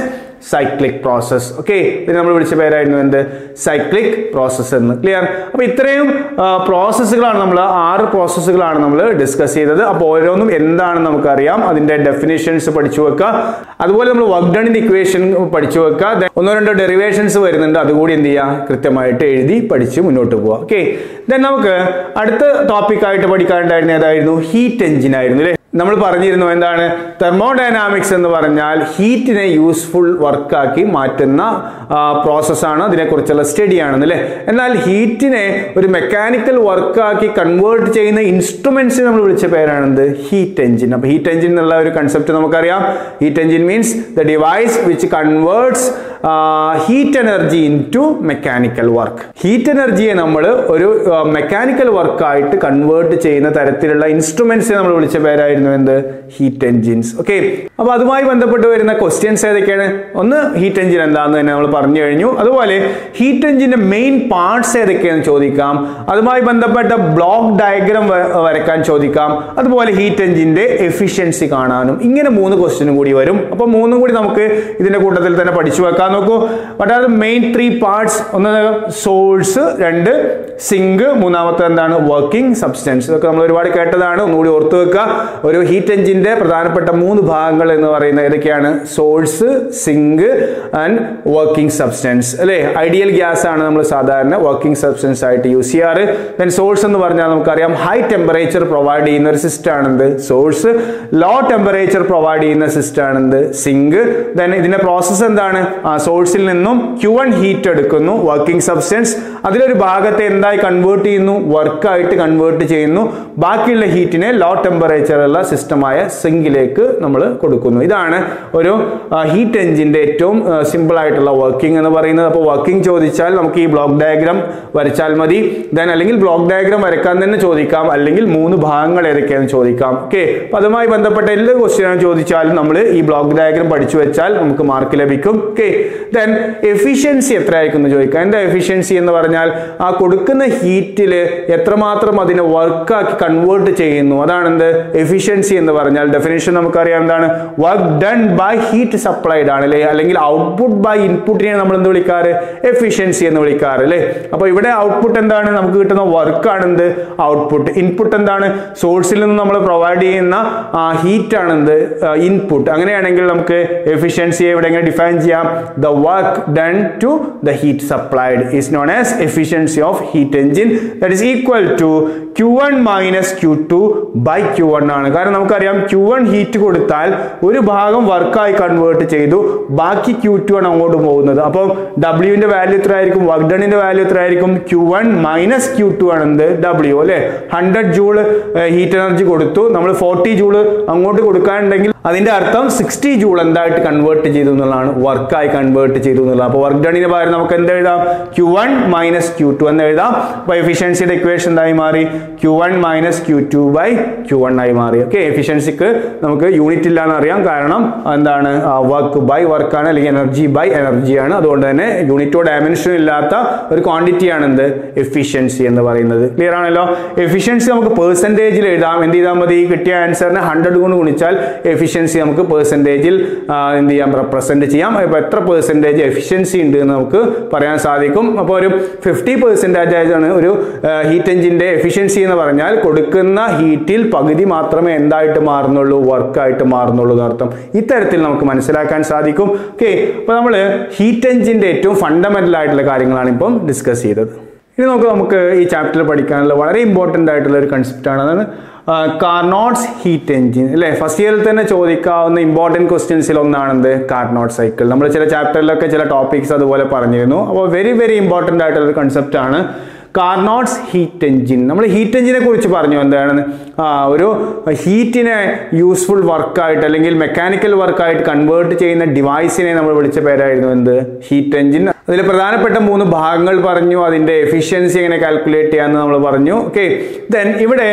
cyclic process okay ഇത് നമ്മൾ വിളിച്ച പേരായിരുന്നു എന്ത് സൈക്ലിക് പ്രോസസ്സ് എന്ന് ക്ലിയർ അപ്പോൾ ഇത്രയും പ്രോസസ്സുകളാണ് നമ്മൾ ആറ് പ്രോസസ്സുകളാണ് നമ്മൾ ഡിസ്കസ് ചെയ്തത് അപ്പോൾ ഓരോന്നും എന്താണെന്ന് നമുക്കറിയാം അതിന്റെ ഡെഫിനേഷൻസ് പഠിച്ചു വെക്കുക അതുപോലെ നമ്മൾ വർക്ക് ഡണിന്റെ ഇക്വേഷൻ പഠിച്ചു വെക്കുക Then ഒന്നോ രണ്ടോ ഡെറിവേഷൻസ് വരുന്നുണ്ട് അതുകൂടി എന്ത് ചെയ്യുക കൃത്യമായിട്ട് എഴുതി പഠിച്ച് മുന്നോട്ട് പോവുക ഓക്കെ ദെൻ നമുക്ക് അടുത്ത ടോപ്പിക്കായിട്ട് പഠിക്കാനുണ്ടായിരുന്ന ഏതായിരുന്നു ഹീറ്റ് എഞ്ചിൻ ആയിരുന്നു അല്ലേ നമ്മൾ പറഞ്ഞിരുന്നു എന്താണ് തെർമോഡൈനാമിക്സ് എന്ന് പറഞ്ഞാൽ ഹീറ്റിനെ യൂസ്ഫുൾ വർക്കാക്കി മാറ്റുന്ന പ്രോസസ്സാണ് അതിനെക്കുറിച്ചുള്ള സ്റ്റഡിയാണ് അല്ലേ എന്നാൽ ഹീറ്റിനെ ഒരു മെക്കാനിക്കൽ വർക്കാക്കി കൺവേർട്ട് ചെയ്യുന്ന ഇൻസ്ട്രുമെന്റ്സ് നമ്മൾ വിളിച്ച പേരാണെന്ത് ഹീറ്റ് എഞ്ചിൻ അപ്പോൾ ഹീറ്റ് എഞ്ചിൻ എന്നുള്ള ഒരു കൺസെപ്റ്റ് നമുക്കറിയാം heat engine means the device which converts heat energy into mechanical work heat എനർജിയെ നമ്മൾ ഒരു മെക്കാനിക്കൽ വർക്കായിട്ട് കൺവേർട്ട് ചെയ്യുന്ന തരത്തിലുള്ള ഇൻസ്ട്രുമെന്റ്സ് നമ്മൾ വിളിച്ച പേരായിരുന്നു എന്ത് ഹീറ്റ് എഞ്ചിൻസ് ഓക്കെ അപ്പൊ അതുമായി ബന്ധപ്പെട്ട് വരുന്ന ക്വസ്റ്റ്യൻസ് ഏതൊക്കെയാണ് ഒന്ന് ഹീറ്റ് എഞ്ചിൻ എന്താണെന്ന് തന്നെ നമ്മൾ പറഞ്ഞു കഴിഞ്ഞു അതുപോലെ ഹീറ്റ് എഞ്ചിന്റെ മെയിൻ പാർട്സ് ഏതൊക്കെയാണെന്ന് ചോദിക്കാം അതുമായി ബന്ധപ്പെട്ട ബ്ലോക്ക് ഡയഗ്രാം വരക്കാൻ ചോദിക്കാം അതുപോലെ ഹീറ്റ് എഞ്ചിന്റെ എഫിഷ്യൻസി കാണാനും ഇങ്ങനെ മൂന്ന് ക്വസ്റ്റ്യനും കൂടി വരും അപ്പൊ മൂന്നും കൂടി നമുക്ക് ഇതിന്റെ കൂട്ടത്തിൽ തന്നെ പഠിച്ചു വെക്കാൻ നോക്കൂ what are the main three parts ഒന്ന് സോഴ്സ് രണ്ട് സിങ്ക് മൂന്നാമത്തെ എന്താണ് വർക്കിംഗ് സബ്സ്റ്റൻസ് ഇതൊക്കെ നമ്മൾ ഒരുപാട് കേട്ടതാണ് ഒന്നുകൂടി ഓർത്തു വെക്കുക ഒരു ഹീറ്റ് എഞ്ചിന്റെ പ്രധാനപ്പെട്ട മൂന്ന് ഭാഗങ്ങൾ എന്ന് പറയുന്നത് ഏതൊക്കെയാണ് source sink and working substance അല്ലേ ഐഡിയൽ ഗ്യാസ് ആണ് നമ്മൾ സാധാരണ വർക്കിംഗ് സബ്സ്റ്റൻസ് ആയിട്ട് യൂസ് ചെയ്യാറ് ദെൻ സോഴ്സ് എന്ന് പറഞ്ഞാൽ നമുക്കറിയാം ഹൈ ടെമ്പറേച്ചർ പ്രൊവൈഡ് ചെയ്യുന്ന ഒരു സിസ്റ്റം ആണെന്ത് സോഴ്സ് ലോ ടെമ്പറേച്ചർ പ്രൊവൈഡ് ചെയ്യുന്ന സിസ്റ്റം ആണെന്ത് സിങ്ക് ദെൻ ഇതിന്റെ പ്രോസസ്സ് എന്താണ് സോഴ്സിൽ നിന്നും ക്യു വൺ ഹീറ്റ് എടുക്കുന്നു വർക്കിംഗ് സബ്സ്റ്റൻസ് അതിലൊരു ഭാഗത്തെ എന്തായി കൺവേർട്ട് ചെയ്യുന്നു വർക്കായിട്ട് കൺവേർട്ട് ചെയ്യുന്നു ബാക്കിയുള്ള ഹീറ്റിനെ ലോ ടെമ്പറേച്ചറുള്ള സിസ്റ്റമായ സിങ്കിലേക്ക് നമ്മൾ കൊടുക്കുന്നു ഇതാണ് ഒരു ഹീറ്റ് എഞ്ചിന്റെ ഏറ്റവും സിമ്പിൾ ആയിട്ടുള്ള വർക്കിംഗ് എന്ന് പറയുന്നത് അപ്പോൾ വർക്കിംഗ് ചോദിച്ചാൽ നമുക്ക് ഈ ബ്ലോക്ക് ഡയഗ്രാം വരച്ചാൽ മതി ദെൻ അല്ലെങ്കിൽ ബ്ലോക്ക് ഡയഗ്രാം വരക്കാൻ തന്നെ ചോദിക്കാം അല്ലെങ്കിൽ മൂന്ന് ഭാഗങ്ങൾ ഏതൊക്കെയാണെന്ന് ചോദിക്കാം ഓക്കെ അപ്പോൾ അതുമായി ബന്ധപ്പെട്ട എല്ലാ ക്വസ്റ്റ്യനും ചോദിച്ചാലും നമ്മൾ ഈ ബ്ലോക്ക് ഡയഗ്രാം പഠിച്ചു വെച്ചാൽ നമുക്ക് മാർക്ക് ലഭിക്കും ഓക്കെ ദെൻ എഫിഷ്യൻസി എത്രയായിരിക്കും എന്ന് ചോദിക്കാം എന്താ എഫിഷ്യൻസി എന്ന് പറഞ്ഞാൽ ആ കൊടുക്കുന്ന ഹീറ്റിൽ എത്രമാത്രം അതിനെ വർക്കാക്കി കൺവേർട്ട് ചെയ്യുന്നു അതാണ് എന്ത് എഫിഷ്യൻസി എന്ന് പറഞ്ഞാൽ ഡെഫിനേഷൻ നമുക്കറിയാം എന്താണ് work done by heat supplied ആണ് അല്ലേ അല്ലെങ്കിൽ ഔട്ട്പുട്ട് ബൈ ഇൻപുട്ടിനെ നമ്മൾ എന്ത് വിളിക്കാറ് എഫിഷ്യൻസി എന്ന് വിളിക്കാറ് അല്ലേ അപ്പോൾ ഇവിടെ ഔട്ട്പുട്ട് എന്താണ് നമുക്ക് കിട്ടുന്ന വർക്കാണ് എന്ത് ഔട്ട്പുട്ട് ഇൻപുട്ട് എന്താണ് സോഴ്സിൽ നിന്ന് നമ്മൾ പ്രൊവൈഡ് ചെയ്യുന്ന ഹീറ്റ് ആണ് എന്ത് ഇൻപുട്ട് അങ്ങനെയാണെങ്കിൽ നമുക്ക് എഫിഷ്യൻസിയെ ഇവിടെ എങ്ങനെ ഡിഫൈൻ ചെയ്യാം the work done to the heat supplied is known as efficiency of heat engine that is equal to Q one minus Q two by Q one ആണ് കാരണം നമുക്കറിയാം ക്യു വൺ ഹീറ്റ് കൊടുത്താൽ ഒരു ഭാഗം വർക്കായി കൺവേർട്ട് ചെയ്തു ബാക്കി Q two ആണ് അങ്ങോട്ട് പോകുന്നത് അപ്പോൾ ഡബ്ല്യുവിന്റെ വാല്യൂ എത്ര ആയിരിക്കും വർക്ക് ഡണിന്റെ വാല്യൂ എത്ര ആയിരിക്കും Q one minus Q two ആണ് എന്ത് ഡബ്ല്യു അല്ലെ ഹൺഡ്രഡ് ജൂൾ ഹീറ്റ് എനർജി കൊടുത്തു നമ്മൾ ഫോർട്ടി ജൂൾ അങ്ങോട്ട് കൊടുക്കാനുണ്ടെങ്കിൽ അതിന്റെ അർത്ഥം സിക്സ്റ്റി ജൂൾ എന്തായിട്ട് കൺവേർട്ട് ചെയ്തു എന്നുള്ളതാണ് വർക്കായി കൺവേർട്ട് ചെയ്തു എന്നുള്ളത് അപ്പോൾ വർക്ക് ഡണിന് പകരം നമുക്ക് എന്ത് എഴുതാം Q one minus Q two എന്ന് എഴുതാം അപ്പോൾ എഫിഷ്യൻസിയുടെ ഇക്വേഷൻ എന്തായി മാറി Q one minus Q two by Q one ആയി മാറി ഓക്കെ എഫിഷ്യൻസിക്ക് നമുക്ക് യൂണിറ്റ് ഇല്ല എന്ന് അറിയാം കാരണം എന്താണ് വർക്ക് ബൈ വർക്കാണ് അല്ലെങ്കിൽ എനർജി ബൈ എനർജിയാണ് അതുകൊണ്ട് തന്നെ യൂണിറ്റോ ഡയമെൻഷനോ ഇല്ലാത്ത ഒരു ക്വാണ്ടിറ്റി ആണ് എന്ത് എഫിഷ്യൻസി എന്ന് പറയുന്നത് ക്ലിയർ ആണല്ലോ എഫിഷ്യൻസി നമുക്ക് പെർസെൻറ്റേജിൽ എഴുതാം എന്ത് ചെയ്താൽ മതി കിട്ടിയ ആൻസറിനെ ഹൺഡ്രഡ് കൊണ്ട് ഗുണിച്ചാൽ എഫിഷ്യൻസി നമുക്ക് പെർസെൻറ്റേജിൽ എന്ത് ചെയ്യാം റെപ്രസെൻറ്റ് ചെയ്യാം ഇപ്പോൾ എത്ര പെർസെൻറ്റേജ് എഫിഷ്യൻസി ഉണ്ട് എന്ന് നമുക്ക് പറയാൻ സാധിക്കും അപ്പോൾ ഒരു ഫിഫ്റ്റി പെർസെൻറ്റേജ് ആണ് ഒരു ഹീറ്റ് എഞ്ചിൻ്റെ എഫിഷ്യൻസി എന്ന് പറഞ്ഞാൽ കൊടുക്കുന്ന ഹീറ്റിൽ പകുതി മാത്രമേ എന്തായിട്ട് മാറുന്നുള്ളൂ വർക്കായിട്ട് മാറുന്നുള്ളൂ എന്നർത്ഥം ഇത്തരത്തിൽ നമുക്ക് മനസ്സിലാക്കാൻ സാധിക്കും ഓക്കെ അപ്പോൾ നമ്മൾ ഹീറ്റ് എഞ്ചിൻ്റെ ഏറ്റവും ഫണ്ടമെൻ്റൽ ആയിട്ടുള്ള കാര്യങ്ങളാണ് ഇപ്പം ഡിസ്കസ് ചെയ്തത് ഇനി നമുക്ക് നമുക്ക് ഈ ചാപ്റ്ററിൽ പഠിക്കാനുള്ള വളരെ ഇമ്പോർട്ടൻ്റ് ആയിട്ടുള്ള ഒരു കൺസെപ്റ്റാണ് അതാണ് കാർനോട്ട്സ് ഹീറ്റ് എഞ്ചിൻ അല്ലേ ഫസ്റ്റ് ഇയറിൽ തന്നെ ചോദിക്കാവുന്ന ഇമ്പോർട്ടൻറ്റ് ക്വസ്റ്റ്യൻസിൽ ഒന്നാണെന്ത് കാർനോട്ട് സൈക്കിൾ നമ്മൾ ചില ചാപ്റ്ററിലൊക്കെ ചില ടോപ്പിക്സ് അതുപോലെ പറഞ്ഞിരുന്നു അപ്പോൾ വെരി വെരി ഇമ്പോർട്ടൻ്റ് ആയിട്ടുള്ള ഒരു കൺസെപ്റ്റാണ് കാർനോട്ട്സ് ഹീറ്റ് എഞ്ചിൻ നമ്മൾ ഹീറ്റ് എഞ്ചിനെ കുറിച്ച് പറഞ്ഞു എന്താണ് ആ, ഒരു ഹീറ്റിനെ യൂസ്ഫുൾ വർക്കായിട്ട് അല്ലെങ്കിൽ മെക്കാനിക്കൽ വർക്കായിട്ട് കൺവേർട്ട് ചെയ്യുന്ന ഡിവൈസിനെ നമ്മൾ വിളിച്ച പേരായിരുന്നു എന്ത് ഹീറ്റ് എഞ്ചിൻ അതിൽ പ്രധാനപ്പെട്ട മൂന്ന് ഭാഗങ്ങൾ പറഞ്ഞു അതിന്റെ എഫിഷ്യൻസി എങ്ങനെ കാൽക്കുലേറ്റ് ചെയ്യാമെന്ന് നമ്മൾ പറഞ്ഞു ഓക്കെ ദെൻ ഇവിടെ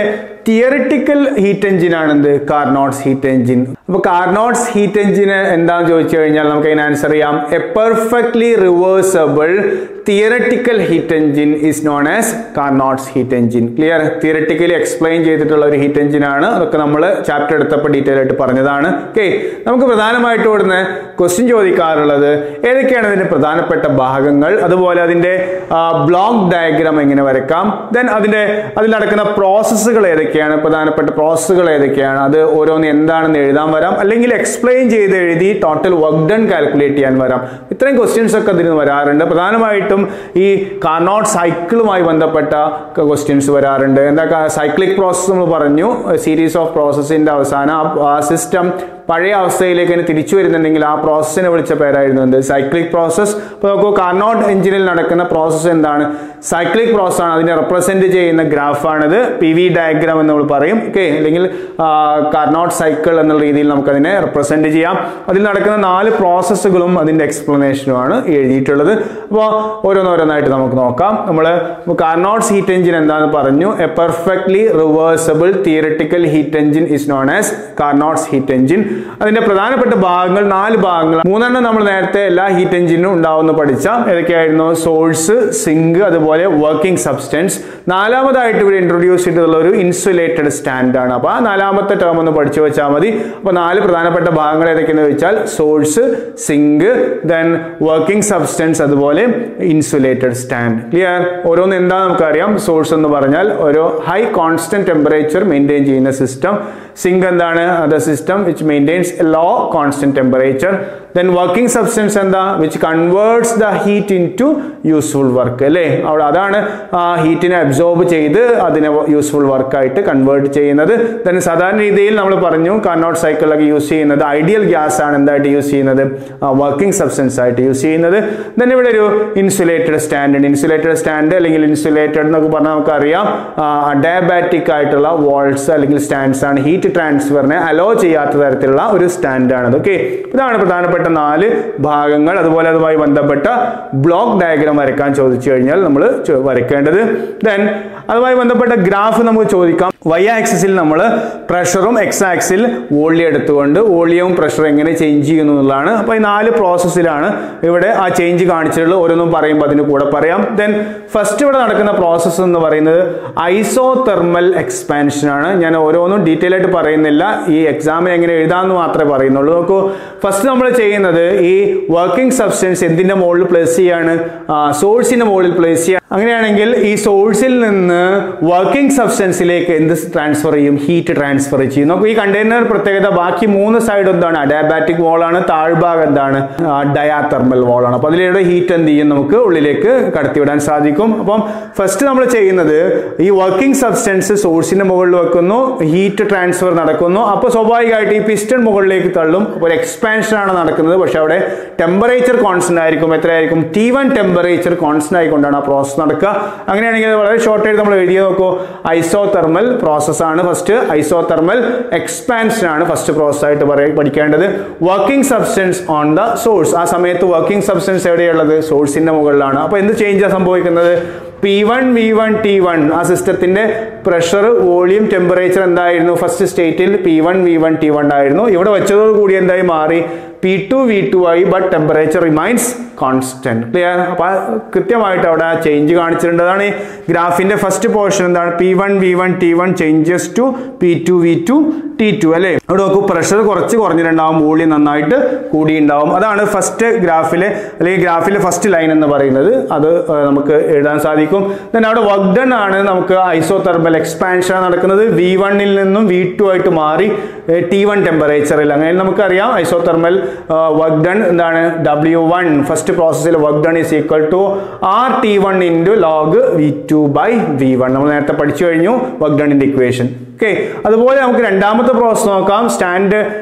തിയറിറ്റിക്കൽ ഹീറ്റ് എഞ്ചിൻ ആണ് എന്ത് കാർനോട്ട്സ് ഹീറ്റ് എഞ്ചിൻ അപ്പോൾ കാർനോട്ട്സ് ഹീറ്റ് എഞ്ചിന് എന്താണെന്ന് ചോദിച്ചു കഴിഞ്ഞാൽ നമുക്ക് അതിന് ആൻസർ ചെയ്യാം a perfectly reversible theoretical heat engine is known as Carnot's heat engine clear theoretically explain ചെയ്തിട്ടുള്ള ഒരു ഹീറ്റ് എഞ്ചിൻ ആണ് അതൊക്കെ നമ്മൾ ചാപ്റ്റർ എടുത്തപ്പോൾ ഡീറ്റെയിൽ ആയിട്ട് പറഞ്ഞതാണ് ഓക്കെ നമുക്ക് പ്രധാനമായിട്ട് ഇവിടുന്ന് ക്വസ്റ്റ്യൻ ചോദിക്കാറുള്ളത് ഏതൊക്കെയാണ് ഇതിന്റെ പ്രധാനപ്പെട്ട ഭാഗങ്ങൾ അതുപോലെ അതിന്റെ ബ്ലോക്ക് ഡയഗ്രാം എങ്ങനെ വരയ്ക്കാം ദെൻ അതിന്റെ അതിൽ നടക്കുന്ന പ്രോസസ്സുകൾ ഏതൊക്കെയാണ് പ്രധാനപ്പെട്ട പ്രോസസ്സുകൾ ഏതൊക്കെയാണ് അത് ഓരോന്ന് എന്താണെന്ന് എഴുതാൻ വരാം അല്ലെങ്കിൽ എക്സ്പ്ലെയിൻ ചെയ്ത് എഴുതി ടോട്ടൽ വർക്ക് ഡൺ കാൽക്കുലേറ്റ് ചെയ്യാൻ വരാം ഇത്രയും ക്വസ്റ്റ്യൻസ് ഒക്കെ അതിന് വരാറുണ്ട് പ്രധാനമായിട്ടും ഈ കാർനോട്ട് സൈക്കിളുമായി ബന്ധപ്പെട്ട ക്വസ്റ്റ്യൻസ് വരാറുണ്ട് എന്താ സൈക്ലിക് പ്രോസസ്സ് നമ്മൾ പറഞ്ഞു സീരീസ് ഓഫ് പ്രോസസ്സിന്റെ അവസാനം ആ സിസ്റ്റം പഴയ അവസ്ഥയിലേക്ക് തന്നെ തിരിച്ചു വരുന്നുണ്ടെങ്കിൽ ആ പ്രോസസ്സിനെ വിളിച്ച പേരായിരുന്നു എന്ത് സൈക്ലിക് പ്രോസസ്സ് ഇപ്പോൾ നോക്കൂ കാർനോട്ട് എഞ്ചിനിൽ നടക്കുന്ന പ്രോസസ്സ് എന്താണ് സൈക്ലിക് പ്രോസസ് ആണ് അതിനെ റെപ്രസെന്റ് ചെയ്യുന്ന ഗ്രാഫാണിത് പി വി ഡയഗ്രാം എന്ന് നമ്മൾ പറയും ഓക്കെ അല്ലെങ്കിൽ കാർനോട്ട് സൈക്കിൾ എന്നുള്ള രീതിയിൽ നമുക്കതിനെ റെപ്രസെന്റ് ചെയ്യാം അതിൽ നടക്കുന്ന നാല് പ്രോസസ്സുകളും അതിന്റെ എക്സ്പ്ലനേഷനുമാണ് എഴുതിയിട്ടുള്ളത് അപ്പോൾ ഓരോന്നോരോന്നായിട്ട് നമുക്ക് നോക്കാം നമ്മൾ കാർനോട്ട്സ് ഹീറ്റ് എഞ്ചിൻ എന്താണെന്ന് പറഞ്ഞു a perfectly reversible theoretical heat engine is known as Carnot's heat engine അതിന്റെ പ്രധാനപ്പെട്ട ഭാഗങ്ങൾ നാല് ഭാഗങ്ങൾ മൂന്നെണ്ണം നമ്മൾ നേരത്തെ എല്ലാ ഹീറ്റ് എഞ്ചിനും ഉണ്ടാവുന്ന പഠിച്ച ഏതൊക്കെയായിരുന്നു സോഴ്സ് സിങ്ക് അതുപോലെ വർക്കിംഗ് സബ്സ്റ്റൻസ് നാലാമതായിട്ട് ഇവിടെ ഇൻട്രൊഡ്യൂസ് ചെയ്തിട്ടുള്ള ഒരു ഇൻസുലേറ്റഡ് സ്റ്റാൻഡ് ആണ് അപ്പോൾ ആ നാലാമത്തെ ടേം ഒന്ന് പഠിച്ചു വെച്ചാൽ മതി അപ്പോൾ നാല് പ്രധാനപ്പെട്ട ഭാഗങ്ങൾ ഏതൊക്കെയെന്ന് വെച്ചാൽ source sink then working substance അതുപോലെ ഇൻസുലേറ്റഡ് സ്റ്റാൻഡ് ക്ലിയർ ഓരോന്ന് എന്താ നമുക്കറിയാം സോഴ്സ് എന്ന് പറഞ്ഞാൽ ഒരു ഹൈ കോൺസ്റ്റന്റ് ടെമ്പറേച്ചർ മെയിൻറ്റെയിൻ ചെയ്യുന്ന സിസ്റ്റം സിങ്ക് എന്താണ് the system which maintains a low constant temperature then working substance എന്താ which converts the heat in to useful work അല്ലേ അവിടെ അതാണ് ആ ഹീറ്റിനെ അബ്സോർബ് ചെയ്ത് അതിനെ യൂസ്ഫുൾ വർക്കായിട്ട് കൺവേർട്ട് ചെയ്യുന്നത് ദെൻ സാധാരണ രീതിയിൽ നമ്മൾ പറഞ്ഞു കാർനോട്ട് സൈക്കിളിലൊക്കെ യൂസ് ചെയ്യുന്നത് ഐഡിയൽ ഗ്യാസ് ആണ് എന്തായിട്ട് യൂസ് ചെയ്യുന്നത് വർക്കിംഗ് സബ്സ്റ്റൻസ് ആയിട്ട് യൂസ് ചെയ്യുന്നത് ദെൻ ഇവിടെ ഒരു ഇൻസുലേറ്റഡ് സ്റ്റാൻഡ് ഇൻസുലേറ്റഡ് സ്റ്റാൻഡ് അല്ലെങ്കിൽ ഇൻസുലേറ്റഡ് എന്നൊക്കെ പറഞ്ഞാൽ നമുക്കറിയാം ഡയബാറ്റിക് ആയിട്ടുള്ള വാൾസ് അല്ലെങ്കിൽ സ്റ്റാൻഡ്സ് ആണ് ഹീറ്റ് ട്രാൻസ്ഫറിനെ അലോ ചെയ്യാത്ത തരത്തിലുള്ള ഒരു സ്റ്റാൻഡാണ് ഓക്കെ ഇതാണ് പ്രധാനപ്പെട്ട നാല് ഭാഗങ്ങൾ അതുപോലെ അതുമായി ബന്ധപ്പെട്ട ബ്ലോക്ക് ഡയഗ്രാം വരയ്ക്കാൻ ചോദിച്ചു കഴിഞ്ഞാൽ നമ്മൾ വരയ്ക്കേണ്ടത് ദെൻ അതുമായി ബന്ധപ്പെട്ട ഗ്രാഫ് നമുക്ക് ചോദിക്കാം വൈ ആക്സിസിൽ നമ്മൾ പ്രഷറും എക്സ് ആക്സിൽ വോളിയം എടുത്തുകൊണ്ട് വോളിയവും പ്രഷറും എങ്ങനെ ചേഞ്ച് ചെയ്യുന്നു എന്നുള്ളതാണ് അപ്പോൾ ഈ നാല് പ്രോസസ്സിലാണ് ഇവിടെ ആ ചേഞ്ച് കാണിച്ചിട്ടുള്ളത് ഓരോന്നും പറയുമ്പോൾ അതിന് കൂടെ പറയാം ദെൻ ഫസ്റ്റ് ഇവിടെ നടക്കുന്ന പ്രോസസ്സ് എന്ന് പറയുന്നത് ഐസോ തെർമൽ എക്സ്പാൻഷൻ ആണ് ഞാൻ ഓരോന്നും ഡീറ്റെയിൽ ആയിട്ട് പറയുന്നില്ല ഈ എക്സാമിന് എങ്ങനെ എഴുതാമെന്ന് മാത്രമേ പറയുന്നുള്ളൂ നോക്കൂ ഫസ്റ്റ് നമ്മൾ ചെയ്യുന്നത് ഈ വർക്കിംഗ് സബ്സ്റ്റൻസ് എന്തിന്റെ മുകളിൽ പ്ലേസ് ചെയ്യാണ് സോഴ്സിന്റെ മുകളിൽ പ്ലേസ് ചെയ്യുക അങ്ങനെയാണെങ്കിൽ ഈ സോഴ്സിൽ നിന്ന് വർക്കിംഗ് സബ്സ്റ്റൻസിലേക്ക് എന്ത് ട്രാൻസ്ഫർ ചെയ്യും ഹീറ്റ് ട്രാൻസ്ഫർ ചെയ്യും നോക്കൂ ഈ കണ്ടെയ്നർ പ്രത്യേകത ബാക്കി മൂന്ന് സൈഡ് എന്താണ് അഡാബാറ്റിക് വാളാണ് താഴ്ഭാഗം എന്താണ് ഡയാതെർമൽ വാളാണ് അപ്പോൾ അതിലൂടെ ഹീറ്റ് എന്ത് ചെയ്യും നമുക്ക് ഉള്ളിലേക്ക് കടത്തിവിടാൻ സാധിക്കും അപ്പം ഫസ്റ്റ് നമ്മൾ ചെയ്യുന്നത് ഈ വർക്കിംഗ് സബ്സ്റ്റൻസ് സോഴ്സിന്റെ മുകളിൽ വെക്കുന്നു ഹീറ്റ് ട്രാൻസ്ഫർ നടക്കുന്നു അപ്പോൾ സ്വാഭാവികമായിട്ട് ഈ പിസ്റ്റൺ മുകളിലേക്ക് തള്ളും അപ്പോൾ ഒരു എക്സ്പാൻഷൻ ആണ് നടക്കുന്നത് പക്ഷെ അവിടെ ടെമ്പറേച്ചർ കോൺസ്റ്റന്റ് ആയിരിക്കും എത്രയായിരിക്കും ടി വൺ ടെമ്പറേച്ചർ കോൺസ്റ്റന്റ് ആയിക്കൊണ്ടാണ് ആ പ്രോസസ് നടക്കുക അങ്ങനെയാണെങ്കിൽ വളരെ ഷോർട്ട് ആയിട്ട് നമ്മൾ എഴുതിയ നോക്കൂ ഐസോ തെർമൽ പ്രോസസ് ആണ് ഫസ്റ്റ് ഐസോ തെർമൽ എക്സ്പാൻഷൻ ആണ് ഫസ്റ്റ് പ്രോസസ് ആയിട്ട് പറയ പഠിക്കേണ്ടത് working substance on the source ആ സമയത്ത് വർക്കിംഗ് സബ്സ്റ്റൻസ് എവിടെയുള്ളത് സോഴ്സിന്റെ മുകളിലാണ് അപ്പോൾ എന്ത് ചേഞ്ചാണ് സംഭവിക്കുന്നത് P one V one T one ആ സിസ്റ്റത്തിന്റെ പ്രഷർ വോളിയം ടെമ്പറേച്ചർ എന്തായിരുന്നു ഫസ്റ്റ് സ്റ്റേറ്റിൽ P one V one T one ആയിരുന്നു ഇവിടെ വെച്ചതോടുകൂടി എന്തായി മാറി പി ടു വി ടു ആയി but temperature remains constant clear അപ്പൊ കൃത്യമായിട്ട് അവിടെ ചേഞ്ച് കാണിച്ചിട്ടുണ്ട് അതാണ് ഈ ഗ്രാഫിന്റെ ഫസ്റ്റ് പോർഷൻ എന്താണ് P one V one T one changes to P two V two T two അല്ലേ അവിടെ നോക്കൂ പ്രഷർ കുറച്ച് കുറഞ്ഞിട്ടുണ്ടാവും വോളിയം നന്നായിട്ട് കൂടിയുണ്ടാവും അതാണ് ഫസ്റ്റ് ഗ്രാഫിലെ അല്ലെങ്കിൽ ഗ്രാഫിലെ ഫസ്റ്റ് ലൈൻ എന്ന് പറയുന്നത് അത് നമുക്ക് എഴുതാൻ സാധിക്കും ദെൻ അവിടെ വർക്ക് ഡൺ ആണ് നമുക്ക് ഐസോ തെർമൽ എക്സ്പാൻഷൻ നടക്കുന്നത് വി വണ്ണിൽ നിന്നും വി ടു ആയിട്ട് മാറി ടി വൺ ടെമ്പറേച്ചറിൽ അങ്ങനെ നമുക്കറിയാം ഐസോ തെർമൽ വർക്ക് ഡൺ എന്താണ് ഡബ്ല്യു വൺ ഫസ്റ്റ് പ്രോസസ്സിൽ work done is equal to R T one into log V two by V one നമ്മൾ നേരത്തെ പഠിച്ചു കഴിഞ്ഞു വർക്ക് ഡണിൻ്റെ ഇക്വേഷൻ ഓക്കെ അതുപോലെ നമുക്ക് രണ്ടാമത്തെ പ്രോസസ് നോക്കാം സ്റ്റാൻഡ്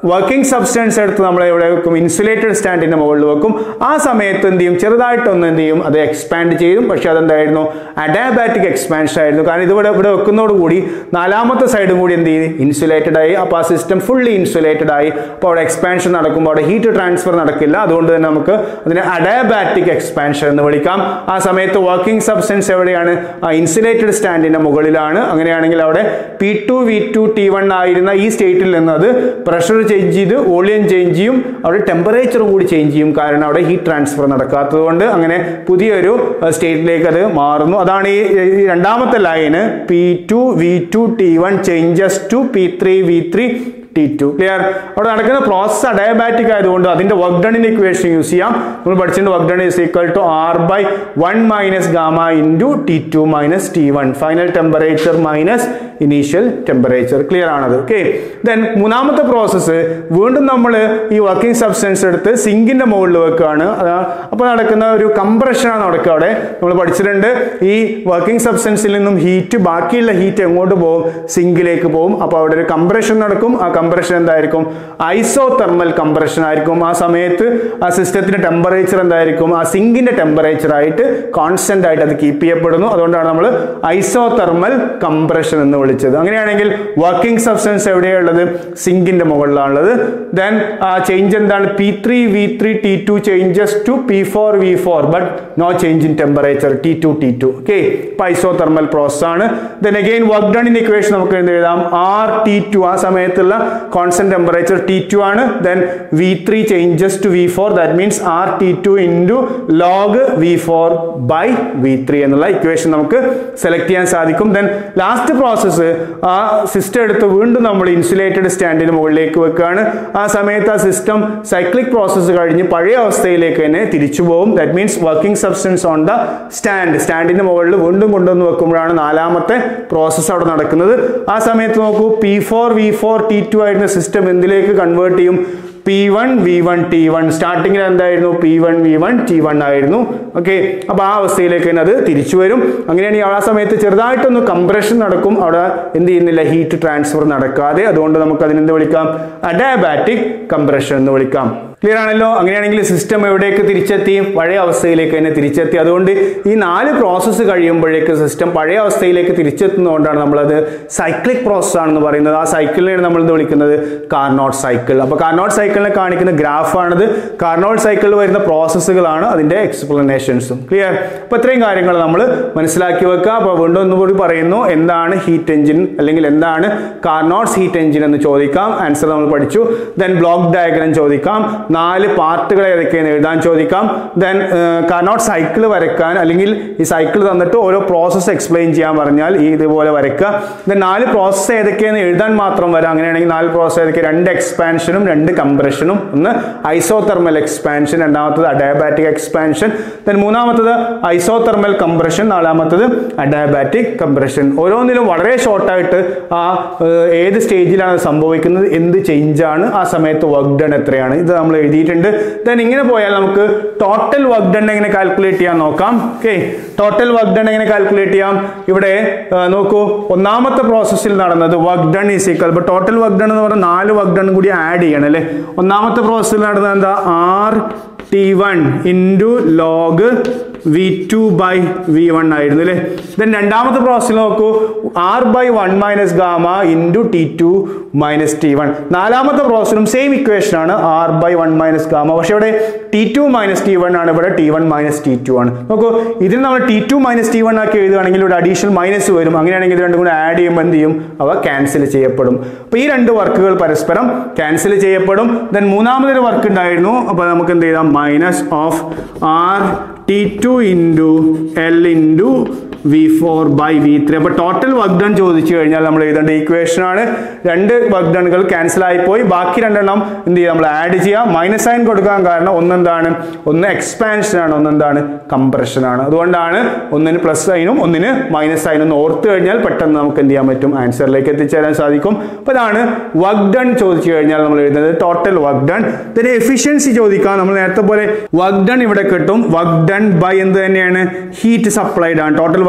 വർക്കിംഗ് സബ്സ്റ്റൻസ് എടുത്ത് നമ്മൾ എവിടെ വെക്കും ഇൻസുലേറ്റഡ് സ്റ്റാൻഡിന്റെ മുകളിൽ വെക്കും ആ സമയത്ത് എന്ത് ചെയ്യും ചെറുതായിട്ടൊന്ന് എന്ത് ചെയ്യും അത് എക്സ്പാൻഡ് ചെയ്യും പക്ഷെ അതെന്തായിരുന്നു അഡാബാറ്റിക് എക്സ്പാൻഷൻ ആയിരുന്നു കാരണം ഇതിവിടെ ഇവിടെ വെക്കുന്നതോടുകൂടി നാലാമത്തെ സൈഡും കൂടി എന്ത് ചെയ്യും ഇൻസുലേറ്റഡ് ആയി അപ്പോൾ ആ സിസ്റ്റം ഫുള്ളി ഇൻസുലേറ്റഡ് ആയി അപ്പോൾ അവിടെ എക്സ്പാൻഷൻ നടക്കുമ്പോൾ അവിടെ ഹീറ്റ് ട്രാൻസ്ഫർ നടക്കില്ല അതുകൊണ്ട് തന്നെ നമുക്ക് അതിനെ അഡാബാറ്റിക് എക്സ്പാൻഷൻ എന്ന് വിളിക്കാം ആ സമയത്ത് വർക്കിംഗ് സബ്സ്റ്റൻസ് എവിടെയാണ് ആ ഇൻസുലേറ്റഡ് സ്റ്റാൻഡിന്റെ മുകളിലാണ് അങ്ങനെയാണെങ്കിൽ അവിടെ P two V two T one ആയിരുന്ന ഈ സ്റ്റേറ്റിൽ നിന്ന് അത് പ്രഷർ ചേഞ്ച് ചെയ്ത് വോളിയം ചേഞ്ച് ചെയ്യും അവിടെ ടെമ്പറേച്ചർ കൂടി ചേഞ്ച് ചെയ്യും കാരണം അവിടെ ഹീറ്റ് ട്രാൻസ്ഫർ നടക്കാത്തത് കൊണ്ട് അങ്ങനെ പുതിയൊരു സ്റ്റേറ്റിലേക്ക് അത് മാറുന്നു അതാണ് ഈ ഈ രണ്ടാമത്തെ ലൈന് P two V two T one changes to P three V three T two clear അവിടെ നടക്കുന്ന പ്രോസസ് അഡയബാറ്റിക് ആയതുകൊണ്ട് അതിന്റെ വർക്ക് ഡണിന്റെ ഇക്വേഷൻ യൂസ് ചെയ്യാം നമ്മൾ പഠിച്ചിട്ടുണ്ട് work done is equal to R by one minus gamma into T two minus T one final temperature minus initial temperature clear ആണത് okay then മൂന്നാമത്തെ പ്രോസസ്സ് വീണ്ടും നമ്മൾ ഈ വർക്കിംഗ് സബ്സ്റ്റൻസ് എടുത്ത് സിങ്കിന്റെ മുകളിൽ വെക്കുകയാണ് അപ്പോൾ നടക്കുന്ന ഒരു കംപ്രഷനാണ് നടക്കുക അവിടെ നമ്മൾ പഠിച്ചിട്ടുണ്ട് ഈ വർക്കിംഗ് സബ്സ്റ്റൻസിൽ നിന്നും ഹീറ്റ് ബാക്കിയുള്ള ഹീറ്റ് എങ്ങോട്ട് പോകും സിങ്കിലേക്ക് പോകും അപ്പോൾ അവിടെ ഒരു കംപ്രഷൻ നടക്കും ആ കംപ്രഷൻ എന്തായിരിക്കും ഐസോ തെർമൽ കംപ്രഷൻ ആയിരിക്കും ആ സമയത്ത് ആ സിസ്റ്റത്തിന്റെ ടെമ്പറേച്ചർ എന്തായിരിക്കും ആ സിങ്കിന്റെ ടെമ്പറേച്ചർ ആയിട്ട് കോൺസ്റ്റന്റ് ആയിട്ട് അത് കീപ്പ് ചെയ്യപ്പെടുന്നു അതുകൊണ്ടാണ് നമ്മൾ ഐസോ തെർമൽ കംപ്രഷൻ എന്ന് വിളിച്ചത് അങ്ങനെയാണെങ്കിൽ വർക്കിംഗ് സബ്സ്റ്റൻസ് എവിടെയുള്ളത് സിങ്കിന്റെ മുകളിലാണുള്ളത് ദെൻ ആ ചേഞ്ച് എന്താണ് P three V three T two changes to P four V four but no change in temperature T two T two okay isothermal process ആണ് then again work done in equation നമുക്ക് എന്ത് എഴുതാം R T two ആ സമയത്തുള്ള constant temperature T two ആണ് then V three changes to V four that means R T two into log V four by V three എന്നുള്ള equation നമുക്ക് select ചെയ്യാൻ സാധിക്കും ദെൻ ലാസ്റ്റ് പ്രോസസ്സ് ആ system എടുത്ത് വീണ്ടും നമ്മൾ ഇൻസുലേറ്റഡ് സ്റ്റാൻഡിന് മുകളിലേക്ക് വെക്കുകയാണ് ആ സമയത്ത് ആ സിസ്റ്റം സൈക്ലിക് പ്രോസസ്സ് കഴിഞ്ഞ് പഴയ അവസ്ഥയിലേക്ക് തന്നെ തിരിച്ചു പോകും that means working substance on the stand സ്റ്റാൻഡിന്റെ മുകളിൽ വീണ്ടും കൊണ്ടുവന്ന് വെക്കുമ്പോഴാണ് നാലാമത്തെ പ്രോസസ്സ് അവിടെ നടക്കുന്നത് ആ സമയത്ത് നോക്കൂ P four V four T two ആയിരുന്ന സിസ്റ്റം എന്തിലേക്ക് കൺവേർട്ട് ചെയ്യും P one V one T one സ്റ്റാർട്ടിങ്ങിൽ എന്തായിരുന്നു P one V one T one ആയിരുന്നു ഓക്കെ അപ്പോൾ ആ അവസ്ഥയിലേക്ക് തന്നെ അത് തിരിച്ചു വരും അങ്ങനെയാണെങ്കിൽ ആ സമയത്ത് ചെറുതായിട്ടൊന്ന് കംപ്രഷൻ നടക്കും അവിടെ എന്ത് ചെയ്യുന്നില്ല ഹീറ്റ് ട്രാൻസ്ഫർ നടക്കാതെ അതുകൊണ്ട് നമുക്ക് അതിനെന്ത് വിളിക്കാം അഡാബാറ്റിക് കംപ്രഷൻ എന്ന് വിളിക്കാം ക്ലിയർ ആണല്ലോ അങ്ങനെയാണെങ്കിൽ സിസ്റ്റം എവിടേക്ക് തിരിച്ചെത്തി പഴയ അവസ്ഥയിലേക്ക് തന്നെ തിരിച്ചെത്തി അതുകൊണ്ട് ഈ നാല് പ്രോസസ്സ് കഴിയുമ്പോഴേക്ക് സിസ്റ്റം പഴയ അവസ്ഥയിലേക്ക് തിരിച്ചെത്തുന്നതുകൊണ്ടാണ് നമ്മളത് സൈക്ലിക് പ്രോസസ് ആണെന്ന് പറയുന്നത് ആ സൈക്കിളിനെയാണ് നമ്മൾ എന്ത് വിളിക്കുന്നത് കാർനോട്ട് സൈക്കിൾ അപ്പോൾ കാർനോട്ട് സൈക്കിളിനെ കാണിക്കുന്ന ഗ്രാഫാണിത് കാർനോട്ട് സൈക്കിളിൽ വരുന്ന പ്രോസസ്സുകളാണ് അതിന്റെ എക്സ്പ്ലനേഷൻസും ക്ലിയർ അപ്പോൾ ഇത്രയും കാര്യങ്ങൾ നമ്മൾ മനസ്സിലാക്കി വെക്കുക അപ്പോൾ വീണ്ടും ഒന്നുകൂടി പറയുന്നു എന്താണ് ഹീറ്റ് എഞ്ചിൻ അല്ലെങ്കിൽ എന്താണ് കാർനോട്ട്സ് ഹീറ്റ് എഞ്ചിൻ എന്ന് ചോദിക്കാം ആൻസർ നമ്മൾ പഠിച്ചു ദെൻ ബ്ലോക്ക് ഡയഗ്രം ചോദിക്കാം നാല് പാർട്ടുകൾ ഏതൊക്കെയെന്ന് എഴുതാൻ ചോദിക്കാം ദെൻ കാർനോട്ട് സൈക്കിൾ വരയ്ക്കാൻ അല്ലെങ്കിൽ ഈ സൈക്കിൾ തന്നിട്ട് ഓരോ പ്രോസസ്സ് എക്സ്പ്ലെയിൻ ചെയ്യാൻ പറഞ്ഞാൽ ഈ ഇതുപോലെ വരയ്ക്കുക ദെൻ നാല് പ്രോസസ്സ് ഏതൊക്കെയെന്ന് എഴുതാൻ മാത്രം വരാം അങ്ങനെയാണെങ്കിൽ നാല് പ്രോസസ്സ് ഏതൊക്കെ രണ്ട് എക്സ്പാൻഷനും രണ്ട് കംപ്രഷനും ഒന്ന് ഐസോതെർമൽ എക്സ്പാൻഷൻ രണ്ടാമത്തത് അഡയബാറ്റിക് എക്സ്പാൻഷൻ ദെൻ മൂന്നാമത്തത് ഐസോതെർമൽ കംപ്രഷൻ നാലാമത്തത് അഡയബാറ്റിക് കംപ്രഷൻ ഓരോന്നിലും വളരെ ഷോർട്ടായിട്ട് ആ ഏഹ്, ഏത് സ്റ്റേജിലാണ് സംഭവിക്കുന്നത് എന്ത് ചേഞ്ച് ആണ് ആ സമയത്ത് വർക്ക് ഡൺ എത്രയാണ് ഇത് നമ്മൾ എഴുതിയിട്ടുണ്ട് ദെൻ ഇങ്ങനെ പോയാൽ നമുക്ക് ടോട്ടൽ വർക്ക് ഡൺ എങ്ങനെ കാൽക്കുലേറ്റ് ചെയ്യാൻ നോക്കാം ഓക്കെ ടോട്ടൽ വർക്ക് ഡൺ എങ്ങനെ കാൽക്കുലേറ്റ് ചെയ്യാം ഇവിടെ ആ, നോക്കൂ ഒന്നാമത്തെ പ്രോസസ്സിൽ നടന്നത് വർക്ക് ഡൺ ഈസ് ഈക്വൽ ഇപ്പോൾ ടോട്ടൽ വർക്ക് ഡൺ എന്ന് പറഞ്ഞാൽ നാല് വർക്ക് ഡൺ കൂടി ആഡ് ചെയ്യണം അല്ലേ ഒന്നാമത്തെ പ്രോസസ്സിൽ നടന്നത് എന്താ R T one into log V two by V one ആയിരുന്നു അല്ലേ ദെൻ രണ്ടാമത്തെ പ്രോസസ്സിൽ നോക്കൂ R by one minus gamma into T two minus T one നാലാമത്തെ പ്രോസസ്സിലും സെയിം ഇക്വേഷൻ ആണ് R by one minus gamma പക്ഷേ ഇവിടെ T two minus T one ആണ് ഇവിടെ T one minus T two ആണ് നോക്കൂ ഇതിൽ നമ്മൾ T two minus T one ആക്കി എഴുതുകയാണെങ്കിൽ ഇവിടെ അഡീഷണൽ മൈനസ് വരും അങ്ങനെയാണെങ്കിൽ ഇത് രണ്ടും കൂടെ ആഡ് ചെയ്യുമ്പോൾ എന്ത് ചെയ്യും അവ ക്യാൻസൽ ചെയ്യപ്പെടും അപ്പോൾ ഈ രണ്ട് വർക്കുകൾ പരസ്പരം ക്യാൻസൽ ചെയ്യപ്പെടും ദെൻ മൂന്നാമതൊരു വർക്ക് ഉണ്ടായിരുന്നു അപ്പോൾ നമുക്ക് എന്ത് ചെയ്താം minus of R T two into L into V four by V three അപ്പോൾ ടോട്ടൽ വർക്ക് ഡൺ ചോദിച്ചു കഴിഞ്ഞാൽ നമ്മൾ എഴുതേണ്ട ഇക്വേഷൻ ആണ് രണ്ട് വർക്ക് ഡണുകൾ ക്യാൻസൽ ആയിപ്പോയി ബാക്കി രണ്ടെണ്ണം എന്ത് ചെയ്യുക നമ്മൾ ആഡ് ചെയ്യാം മൈനസ് സൈൻ കൊടുക്കാൻ കാരണം ഒന്നെന്താണ് ഒന്ന് എക്സ്പാൻഷൻ ആണ് ഒന്നെന്താണ് കംപ്രഷൻ ആണ് അതുകൊണ്ടാണ് ഒന്നിന് പ്ലസ് സൈനും ഒന്നിന് മൈനസ് സൈനും ഒന്ന് ഓർത്ത് കഴിഞ്ഞാൽ പെട്ടെന്ന് നമുക്ക് എന്ത് ചെയ്യാൻ പറ്റും ആൻസറിലേക്ക് എത്തിച്ചേരാൻ സാധിക്കും അപ്പോൾ ഇതാണ് വർക്ക് ഡൺ ചോദിച്ചു കഴിഞ്ഞാൽ നമ്മൾ എഴുതുന്നത് ടോട്ടൽ വർക്ക് ഡൺ ഇതിന് എഫിഷ്യൻസി ചോദിക്കാം നമ്മൾ നേരത്തെ പോലെ വർക്ക് ഡൺ ഇവിടെ കിട്ടും വർക്ക് ഡൺ ബൈ എന്ത് തന്നെയാണ് ഹീറ്റ് സപ്ലൈഡ് ആണ് ടോട്ടൽ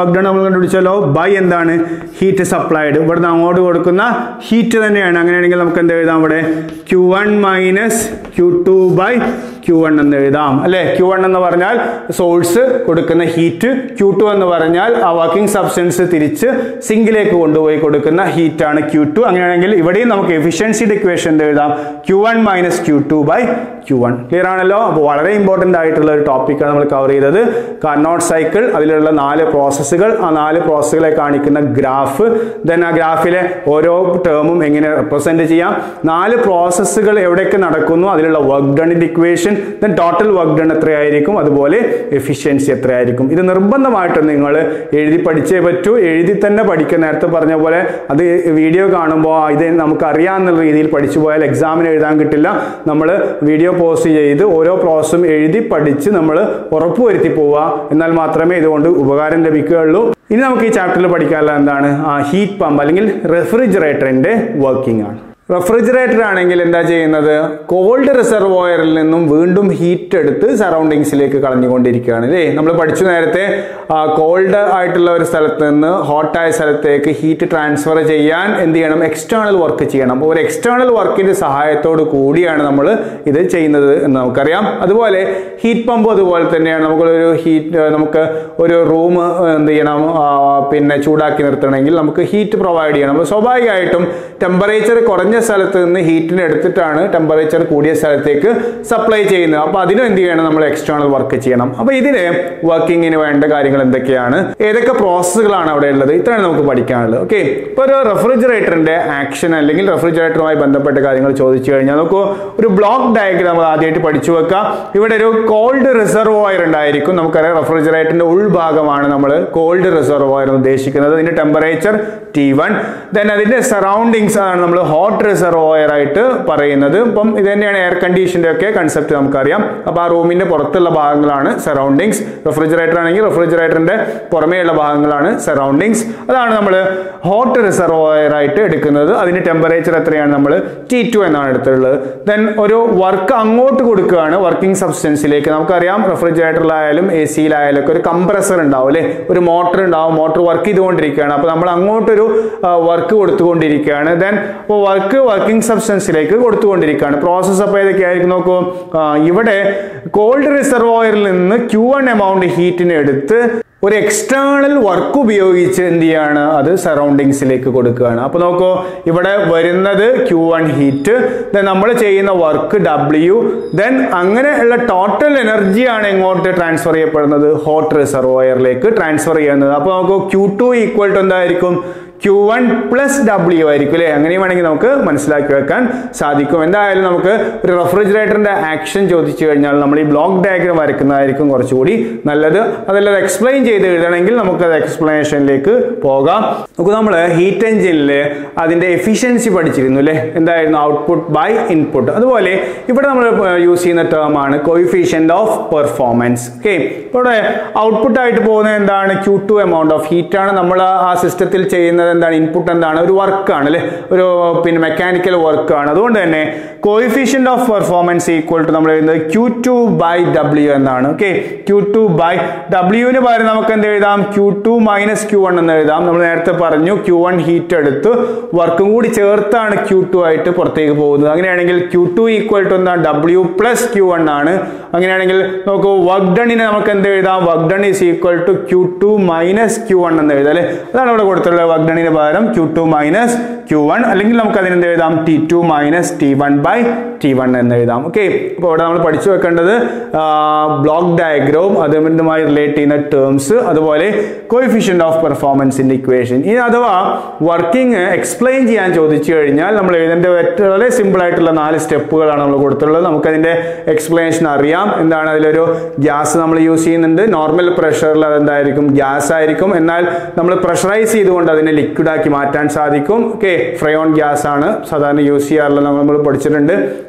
വർക്ക് ഡൺ നമ്മൾ കണ്ടുപിടിച്ചാലോ ബൈ എന്താണ് ഹീറ്റ് സപ്ലൈഡ് ഇവിടുന്ന് അങ്ങോട്ട് കൊടുക്കുന്ന ഹീറ്റ് തന്നെയാണ് അങ്ങനെയാണെങ്കിൽ നമുക്ക് എന്ത് എഴുതാം ഇവിടെ Q one minus Q two by Q one എന്ന് എഴുതാം അല്ലെ ക്യു വൺ എന്ന് പറഞ്ഞാൽ സോഴ്സ് കൊടുക്കുന്ന ഹീറ്റ് ക്യു ടു എന്ന് പറഞ്ഞാൽ ആ വർക്കിംഗ് സബ്സ്റ്റൻസ് തിരിച്ച് സിങ്കിലേക്ക് കൊണ്ടുപോയി കൊടുക്കുന്ന ഹീറ്റാണ് ക്യു ടു അങ്ങനെയാണെങ്കിൽ ഇവിടെയും നമുക്ക് എഫിഷ്യൻസിയുടെ ഇക്വേഷൻ എഴുതാം Q one minus Q two by Q one clear ആണല്ലോ അപ്പോൾ വളരെ ഇമ്പോർട്ടൻ്റ് ആയിട്ടുള്ള ഒരു ടോപ്പിക്കാണ് നമ്മൾ കവർ ചെയ്തത് കാർനോട്ട് സൈക്കിൾ അതിലുള്ള നാല് പ്രോസസ്സുകൾ ആ നാല് പ്രോസസ്സുകളെ കാണിക്കുന്ന ഗ്രാഫ് ദെൻ ആ ഗ്രാഫിലെ ഓരോ ടേമും എങ്ങനെ റെപ്രസെന്റ് ചെയ്യാം നാല് പ്രോസസ്സുകൾ എവിടെയൊക്കെ നടക്കുന്നു അതിലുള്ള വർക്ക് ഡണിന്റെ equation then total work done എത്രയായിരിക്കും അതുപോലെ എഫിഷ്യൻസി എത്രയായിരിക്കും ഇത് നിർബന്ധമായിട്ടും നിങ്ങൾ എഴുതി പഠിച്ചേ പറ്റൂ എഴുതി തന്നെ പഠിക്കുക നേരത്തെ പറഞ്ഞ പോലെ അത് വീഡിയോ കാണുമ്പോൾ ഇത് നമുക്ക് അറിയാമെന്നുള്ള രീതിയിൽ പഠിച്ചു പോയാൽ എക്സാമിന് എഴുതാൻ കിട്ടില്ല നമ്മൾ വീഡിയോ പോസ്റ്റ് ചെയ്ത് ഓരോ പ്രോസസ്സും എഴുതി പഠിച്ച് നമ്മൾ ഉറപ്പുവരുത്തി പോവുക എന്നാൽ മാത്രമേ ഇതുകൊണ്ട് ഉപകാരം ലഭിക്കുകയുള്ളൂ ഇനി നമുക്ക് ഈ ചാപ്റ്ററിൽ പഠിക്കാനുള്ള എന്താണ് ഹീറ്റ് പമ്പ് അല്ലെങ്കിൽ റെഫ്രിജറേറ്ററിന്റെ വർക്കിംഗ് ആണ് റെഫ്രിജറേറ്റർ ആണെങ്കിൽ എന്താ ചെയ്യുന്നത് കോൾഡ് റിസർവോയറിൽ നിന്നും വീണ്ടും ഹീറ്റ് എടുത്ത് സറൗണ്ടിങ്സിലേക്ക് കളഞ്ഞുകൊണ്ടിരിക്കുകയാണ് അല്ലേ നമ്മൾ പഠിച്ചു നേരത്തെ കോൾഡ് ആയിട്ടുള്ള ഒരു സ്ഥലത്ത് നിന്ന് ഹോട്ടായ സ്ഥലത്തേക്ക് ഹീറ്റ് ട്രാൻസ്ഫർ ചെയ്യാൻ എന്ത് ചെയ്യണം എക്സ്റ്റേണൽ വർക്ക് ചെയ്യണം ഒരു എക്സ്റ്റേണൽ വർക്കിന്റെ സഹായത്തോട് കൂടിയാണ് നമ്മൾ ഇത് ചെയ്യുന്നത് എന്ന് നമുക്കറിയാം അതുപോലെ ഹീറ്റ് പമ്പ് അതുപോലെ തന്നെയാണ് നമുക്കൊരു ഹീറ്റ് നമുക്ക് ഒരു റൂം എന്ത് ചെയ്യണം ആ, പിന്നെ ചൂടാക്കി നിർത്തണമെങ്കിൽ നമുക്ക് ഹീറ്റ് പ്രൊവൈഡ് ചെയ്യണം അപ്പോൾ സ്വാഭാവികമായിട്ടും ടെമ്പറേച്ചർ കുറഞ്ഞ സ്ഥലത്ത് നിന്ന് ഹീറ്റിനെ എടുത്തിട്ടാണ് ടെമ്പറേച്ചർ കൂടിയ സ്ഥലത്തേക്ക് സപ്ലൈ ചെയ്യുന്നത് അപ്പോൾ അതിനും എന്ത് ചെയ്യണം നമ്മൾ എക്സ്റ്റേണൽ വർക്ക് ചെയ്യണം അപ്പോൾ ഇതിന് വർക്കിങ്ങിന് വേണ്ട കാര്യങ്ങൾ എന്തൊക്കെയാണ് ഏതൊക്കെ പ്രോസസ്സുകളാണ് അവിടെ ഉള്ളത് ഇത്രയാണ് നമുക്ക് പഠിക്കാനുള്ളത് ഓക്കെ ഇപ്പോൾ ഒരു റെഫ്രിജറേറ്ററിന്റെ ആക്ഷൻ അല്ലെങ്കിൽ റെഫ്രിജറേറ്ററുമായി ബന്ധപ്പെട്ട കാര്യങ്ങൾ ചോദിച്ചു കഴിഞ്ഞാൽ നമുക്ക് ഒരു ബ്ലോക്ക് ഡയഗ്രാം നമ്മൾ ആദ്യമായിട്ട് പഠിച്ചു വെക്കാം ഇവിടെ ഒരു കോൾഡ് റിസർവോയർ ഉണ്ടായിരിക്കും നമുക്കറിയാം റെഫ്രിജറേറ്ററിന്റെ ഉൾഭാഗമാണ് നമ്മൾ കോൾഡ് റിസർവോയർ ഉദ്ദേശിക്കുന്നത് ഇതിന്റെ ടെമ്പറേച്ചർ ടി വൺ ദെൻ അതിന്റെ സറൗണ്ടിങ്സ് ആണ് നമ്മൾ ഹോട്ട് റിസർവോയർ ആയിട്ട് പറയുന്നത് ഇപ്പം ഇത് തന്നെയാണ് എയർ കണ്ടീഷന്റെ ഒക്കെ കൺസെപ്റ്റ് നമുക്കറിയാം അപ്പൊ ആ റൂമിന്റെ പുറത്തുള്ള ഭാഗങ്ങളാണ് സറൗണ്ടിങ്സ് റെഫ്രിജറേറ്റർ ആണെങ്കിൽ റെഫ്രിജറേറ്ററിന്റെ പുറമേയുള്ള ഭാഗങ്ങളാണ് സറൗണ്ടിങ്സ് അതാണ് നമ്മൾ ഹോട്ട് റിസർവോയർ ആയിട്ട് എടുക്കുന്നത് അതിന്റെ ടെമ്പറേച്ചർ എത്രയാണ് നമ്മൾ ടി ടു എന്നാണ് എടുത്തിട്ടുള്ളത് ദെൻ ഒരു വർക്ക് അങ്ങോട്ട് കൊടുക്കുകയാണ് വർക്കിംഗ് സബ്സ്റ്റൻസിലേക്ക് നമുക്കറിയാം റെഫ്രിജറേറ്ററിലായാലും എ സിയിലായാലും ഒക്കെ ഒരു കംപ്രസർ ഉണ്ടാവും അല്ലെ ഒരു മോട്ടർ ഉണ്ടാവും മോട്ടർ വർക്ക് ചെയ്തുകൊണ്ടിരിക്കുകയാണ് അപ്പോൾ നമ്മൾ അങ്ങോട്ടൊരു വർക്ക് കൊടുത്തുകൊണ്ടിരിക്കുകയാണ് ദെൻ അപ്പോൾ വർക്ക് വർക്കിംഗ് സബ്സ്റ്റൻസിലേക്ക് കൊടുത്തുകൊണ്ടിരിക്കുകയാണ് പ്രോസസ്സ് അപ്പോൾ ഏതൊക്കെയായിരിക്കും നോക്കൂ ആ, ഇവിടെ കോൾഡ് റിസർവോയറിൽ നിന്ന് ക്യൂ വൺ എമൗണ്ട് ഹീറ്റിനെ എടുത്ത് ഒരു എക്സ്റ്റേണൽ വർക്ക് ഉപയോഗിച്ച് എന്ത് ചെയ്യാണ് അത് സറൗണ്ടിങ്സിലേക്ക് കൊടുക്കുകയാണ് അപ്പൊ നോക്കൂ ഇവിടെ വരുന്നത് ക്യൂ വൺ ഹീറ്റ് ദെൻ നമ്മൾ ചെയ്യുന്ന വർക്ക് ഡബ്ല്യു ദെൻ അങ്ങനെയുള്ള ടോട്ടൽ എനർജിയാണ് എങ്ങോട്ട് ട്രാൻസ്ഫർ ചെയ്യപ്പെടുന്നത് ഹോട്ട് റിസർവോയറിലേക്ക് ട്രാൻസ്ഫർ ചെയ്യുന്നത് അപ്പൊ നമുക്ക് ക്യൂ ടു ഈക്വൽ ടു എന്തായിരിക്കും ക്യൂ വൺ പ്ലസ് ഡബ്ല്യു ആയിരിക്കും അല്ലേ അങ്ങനെയും വേണമെങ്കിൽ നമുക്ക് മനസ്സിലാക്കി വെക്കാൻ സാധിക്കും എന്തായാലും നമുക്ക് ഒരു റെഫ്രിജറേറ്ററിന്റെ ആക്ഷൻ ചോദിച്ചു കഴിഞ്ഞാൽ നമ്മൾ ഈ ബ്ലോക്ക് ഡയഗ്രാം വരയ്ക്കുന്നതായിരിക്കും കുറച്ചുകൂടി നല്ലത് അതല്ലാതെ എക്സ്പ്ലെയിൻ ചെയ്ത് എഴുതണമെങ്കിൽ നമുക്ക് അത് എക്സ്പ്ലനേഷനിലേക്ക് പോകാം നമുക്ക് നമ്മൾ ഹീറ്റ് എഞ്ചിനിൽ അതിന്റെ എഫിഷ്യൻസി പഠിച്ചിരുന്നു അല്ലേ എന്തായിരുന്നു ഔട്ട്പുട്ട് ബൈ ഇൻപുട്ട് അതുപോലെ ഇവിടെ നമ്മൾ യൂസ് ചെയ്യുന്ന ടേം ആണ് കോയിഫിഷ്യന്റ് ഓഫ് പെർഫോമൻസ് ഓക്കെ ഇവിടെ ഔട്ട്പുട്ട് ആയിട്ട് പോകുന്നത് എന്താണ് Q two amount of heat ആണ് നമ്മൾ ആ സിസ്റ്റത്തിൽ ചെയ്യുന്നത് എന്താണ് ഇൻപുട്ട് എന്താണ് ഒരു വർക്കാണ് അല്ലെ ഒരു പിന്നെ മെക്കാനിക്കൽ വർക്കാണ് അതുകൊണ്ട് തന്നെ coefficient of performance equal to നമ്മൾ എഴുതുന്നത് ക്യൂ ടു ബൈ ഡബ്ല്യു എന്നാണ് ഓക്കെ ക്യൂ ടു ബൈ ഡബ്ല്യുവിന് പകരം നമുക്ക് എന്ത് എഴുതാം Q two minus Q one എന്ന് എഴുതാം നമ്മൾ നേരത്തെ പറഞ്ഞു ക്യൂ വൺ ഹീറ്റ് എടുത്ത് വർക്കും കൂടി ചേർത്താണ് ക്യൂ ടു ആയിട്ട് പുറത്തേക്ക് പോകുന്നത് അങ്ങനെയാണെങ്കിൽ ക്യൂ ടു ഈക്വൽ ടു എന്താ ഡബ്ല്യു പ്ലസ് ക്യൂ വൺ ആണ് അങ്ങനെയാണെങ്കിൽ നോക്കൂ വർക്ക് ഡണിനെ നമുക്ക് എന്ത് എഴുതാം work done is equal to Q two minus Q one എന്ന് എഴുതാം അല്ലെ അതാണ് ഇവിടെ കൊടുത്തിട്ടുള്ളത് വർക്ക് ഡണിന് പകരം Q two minus Q one അല്ലെങ്കിൽ നമുക്ക് അതിന് എന്ത് എഴുതാം T two minus T one by T one എന്ന് എഴുതാം ഓക്കെ അപ്പോൾ ഇവിടെ നമ്മൾ പഠിച്ചു വെക്കേണ്ടത് ബ്ലോക്ക് ഡയഗ്രോം അതുമായി റിലേറ്റ് ചെയ്യുന്ന ടേംസ് അതുപോലെ കോയിഫിഷ്യന്റ് ഓഫ് പെർഫോമൻസിന്റെ ഇക്വേഷൻ ഇനി അഥവാ വർക്കിംഗ് എക്സ്പ്ലെയിൻ ചെയ്യാൻ ചോദിച്ചു കഴിഞ്ഞാൽ നമ്മൾ എഴുതേണ്ട ഏറ്റവും വളരെ സിമ്പിൾ ആയിട്ടുള്ള നാല് സ്റ്റെപ്പുകളാണ് നമ്മൾ കൊടുത്തിട്ടുള്ളത് നമുക്കതിന്റെ എക്സ്പ്ലനേഷൻ അറിയാം എന്താണ് അതിലൊരു ഗ്യാസ് നമ്മൾ യൂസ് ചെയ്യുന്നുണ്ട് നോർമൽ പ്രഷറിൽ അതെന്തായിരിക്കും ഗ്യാസ് ആയിരിക്കും എന്നാൽ നമ്മൾ പ്രഷറൈസ് ചെയ്തുകൊണ്ട് അതിനെ ലിക്വിഡ് ആക്കി മാറ്റാൻ സാധിക്കും ഓക്കെ ഫ്രയോൺ ഗ്യാസ് ആണ് സാധാരണ യൂസ് ചെയ്യാറുള്ളത് നമ്മൾ പഠിച്ചിട്ടുണ്ട്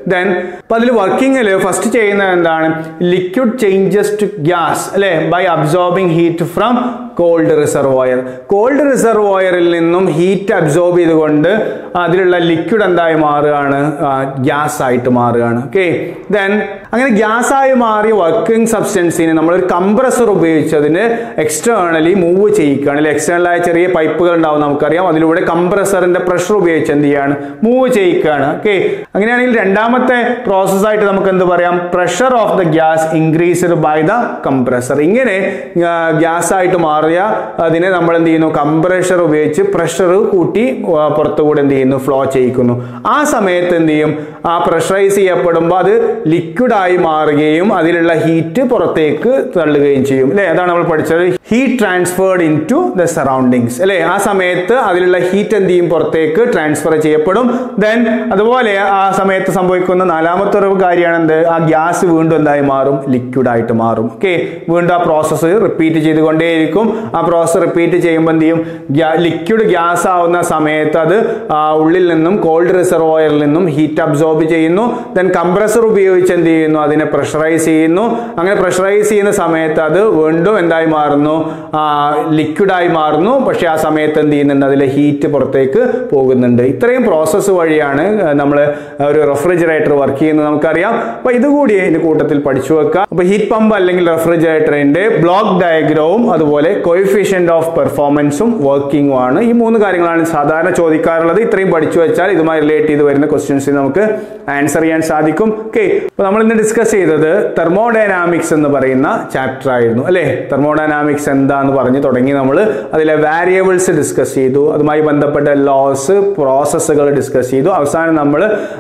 ദെൻ അപ്പൊ അതിൽ വർക്കിങ്ങിൽ ഫസ്റ്റ് ചെയ്യുന്നത് എന്താണ് ലിക്വിഡ് ചേഞ്ചസ് ടു ഗ്യാസ് അല്ലെ by absorbing heat from cold reservoir cold റിസർവോയറിൽ നിന്നും ഹീറ്റ് അബ്സോർബ് ചെയ്തുകൊണ്ട് അതിലുള്ള ലിക്വിഡ് എന്തായി മാറുകയാണ് ഗ്യാസ് ആയിട്ട് മാറുകയാണ് ഓക്കെ ദെൻ അങ്ങനെ ഗ്യാസ് ആയി മാറിയ വർക്കിംഗ് സബ്സ്റ്റൻസിന് നമ്മളൊരു കംപ്രസർ ഉപയോഗിച്ചതിന് എക്സ്റ്റേണലി മൂവ് ചെയ്യിക്കുകയാണ് അല്ലെ എക്സ്റ്റേണൽ ആയ ചെറിയ പൈപ്പുകൾ ഉണ്ടാവും നമുക്കറിയാം അതിലൂടെ കംപ്രസറിന്റെ പ്രഷർ ഉപയോഗിച്ച് എന്ത് ചെയ്യാണ് മൂവ് ചെയ്യിക്കുകയാണ് ഓക്കെ അങ്ങനെയാണെങ്കിൽ രണ്ടാമത്തെ പ്രോസസ് ആയിട്ട് നമുക്ക് എന്ത് പറയാം pressure of the gas increased by the compressor ഇങ്ങനെ ഗ്യാസ് ആയിട്ട് മാറിയ അതിനെ നമ്മൾ എന്ത് ചെയ്യുന്നു കംപ്രഷർ ഉപയോഗിച്ച് പ്രഷർ കൂട്ടി ആ, പുറത്തുകൂടെ എന്ത് ചെയ്യുന്നു ഫ്ലോ ചെയ്യിക്കുന്നു ആ സമയത്ത് എന്ത് ചെയ്യും ആ പ്രഷറൈസ് ചെയ്യപ്പെടുമ്പോൾ അത് ലിക്വിഡായി മാറുകയും അതിലുള്ള ഹീറ്റ് പുറത്തേക്ക് തള്ളുകയും ചെയ്യും അല്ലെ അതാണ് നമ്മൾ പഠിച്ചത് heat transferred into the surroundings അല്ലെ ആ സമയത്ത് അതിലുള്ള ഹീറ്റ് എന്ത് ചെയ്യും പുറത്തേക്ക് ട്രാൻസ്ഫർ ചെയ്യപ്പെടും ദെൻ അതുപോലെ ആ സമയത്ത് സംഭവിക്കുന്ന നാലാമത്തെ ഒരു കാര്യമാണ് എന്ത് ആ ഗ്യാസ് വീണ്ടും എന്തായി മാറും ലിക്വിഡ് ആയിട്ട് മാറും ഓക്കെ വീണ്ടും ആ പ്രോസസ്സ് റിപ്പീറ്റ് ചെയ്തുകൊണ്ടേയിരിക്കും ആ പ്രോസസ്സ് റിപ്പീറ്റ് ചെയ്യുമ്പോൾ എന്ത് ചെയ്യും ലിക്വിഡ് ഗ്യാസ് ആവുന്ന സമയത്ത് അത് ആ ഉള്ളിൽ നിന്നും കോൾഡ് റിസർവോയറിൽ നിന്നും ഹീറ്റ് അബ്സോർബ് ചെയ്യുന്നു ദെൻ കംപ്രസർ ഉപയോഗിച്ച് എന്ത് ചെയ്യുന്നു അതിനെ പ്രഷറൈസ് ചെയ്യുന്നു അങ്ങനെ പ്രഷറൈസ് ചെയ്യുന്ന സമയത്ത് അത് വീണ്ടും എന്തായി മാറുന്നു ലിക്വിഡായി മാറുന്നു പക്ഷെ ആ സമയത്ത് എന്ത് ചെയ്യുന്നുണ്ട് അതിലെ ഹീറ്റ് പുറത്തേക്ക് പോകുന്നുണ്ട് ഇത്രയും പ്രോസസ്സ് വഴിയാണ് നമ്മൾ ഒരു റെഫ്രിജറേറ്റർ വർക്ക് ചെയ്യുന്നത് നമുക്കറിയാം അപ്പൊ ഇതുകൂടി ഇതിന്റെ കൂട്ടത്തിൽ പഠിച്ചു വെക്കുക അപ്പൊ ഹീറ്റ് പമ്പ് അല്ലെങ്കിൽ റെഫ്രിജറേറ്ററിന്റെ ബ്ലോക്ക് ഡയഗ്രവും അതുപോലെ കൊയിഫിഷ്യന്റ് ഓഫ് പെർഫോമൻസും വർക്കിംഗും ആണ് ഈ മൂന്ന് കാര്യങ്ങളാണ് സാധാരണ ചോദിക്കാറുള്ളത് ഇത്രയും പഠിച്ചു വെച്ചാൽ ഇതുമായി റിലേറ്റ് ചെയ്ത് വരുന്ന ക്വസ്റ്റ്യൻസിന് നമുക്ക് ആൻസർ ചെയ്യാൻ സാധിക്കും ഓക്കെ അപ്പൊ നമ്മൾ ഇന്ന് ഡിസ്കസ് ചെയ്തത് തെർമോഡൈനാമിക്സ് എന്ന് പറയുന്ന ചാപ്റ്റർ ആയിരുന്നു അല്ലെ തെർമോഡൈനാമിക്സ് എന്താന്ന് പറഞ്ഞ് തുടങ്ങി നമ്മൾ അതിലെ വാരിയബിൾസ് ഡിസ്കസ് ചെയ്തു അതുമായി ബന്ധപ്പെട്ട ലോസ് പ്രോസസ്സുകൾ ഡിസ്കസ് ചെയ്തു അവസാനം നമ്മൾ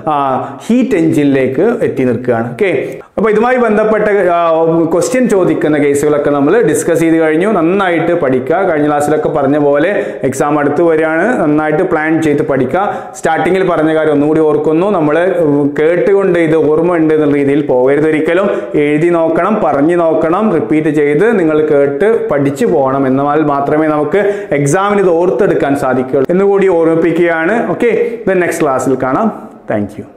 ഹീറ്റ് എഞ്ചിനിലേക്ക് എത്തി നിൽക്കുകയാണ് ഓക്കെ അപ്പൊ ഇതുമായി ബന്ധപ്പെട്ട ക്വസ്റ്റ്യൻ ചോദിക്കുന്ന കേസുകളൊക്കെ നമ്മൾ ഡിസ്കസ് ചെയ്ത് കഴിഞ്ഞു നന്നായിട്ട് പഠിക്കുക കഴിഞ്ഞ ക്ലാസ്സിലൊക്കെ പറഞ്ഞ പോലെ എക്സാം അടുത്ത് വരികയാണ് നന്നായിട്ട് പ്ലാൻ ചെയ്ത് പഠിക്കുക സ്റ്റാർട്ടിങ്ങിൽ പറഞ്ഞ കാര്യം ഒന്നുകൂടി ഓർക്കുന്നു നമ്മൾ കേട്ടുകൊണ്ട് ഇത് ഓർമ്മ ഉണ്ട് എന്നുള്ള രീതിയിൽ പോകരുത് ഒരിക്കലും എഴുതി നോക്കണം പറഞ്ഞു നോക്കണം റിപ്പീറ്റ് ചെയ്ത് നിങ്ങൾ കേട്ട് പഠിച്ചു പോകണം എന്നാൽ മാത്രമേ നമുക്ക് എക്സാമിന് ഇത് ഓർത്തെടുക്കാൻ സാധിക്കുകയുള്ളൂ എന്നുകൂടി ഓർമ്മിപ്പിക്കുകയാണ് ഓക്കെ നെക്സ്റ്റ് ക്ലാസ്സിൽ കാണാം താങ്ക്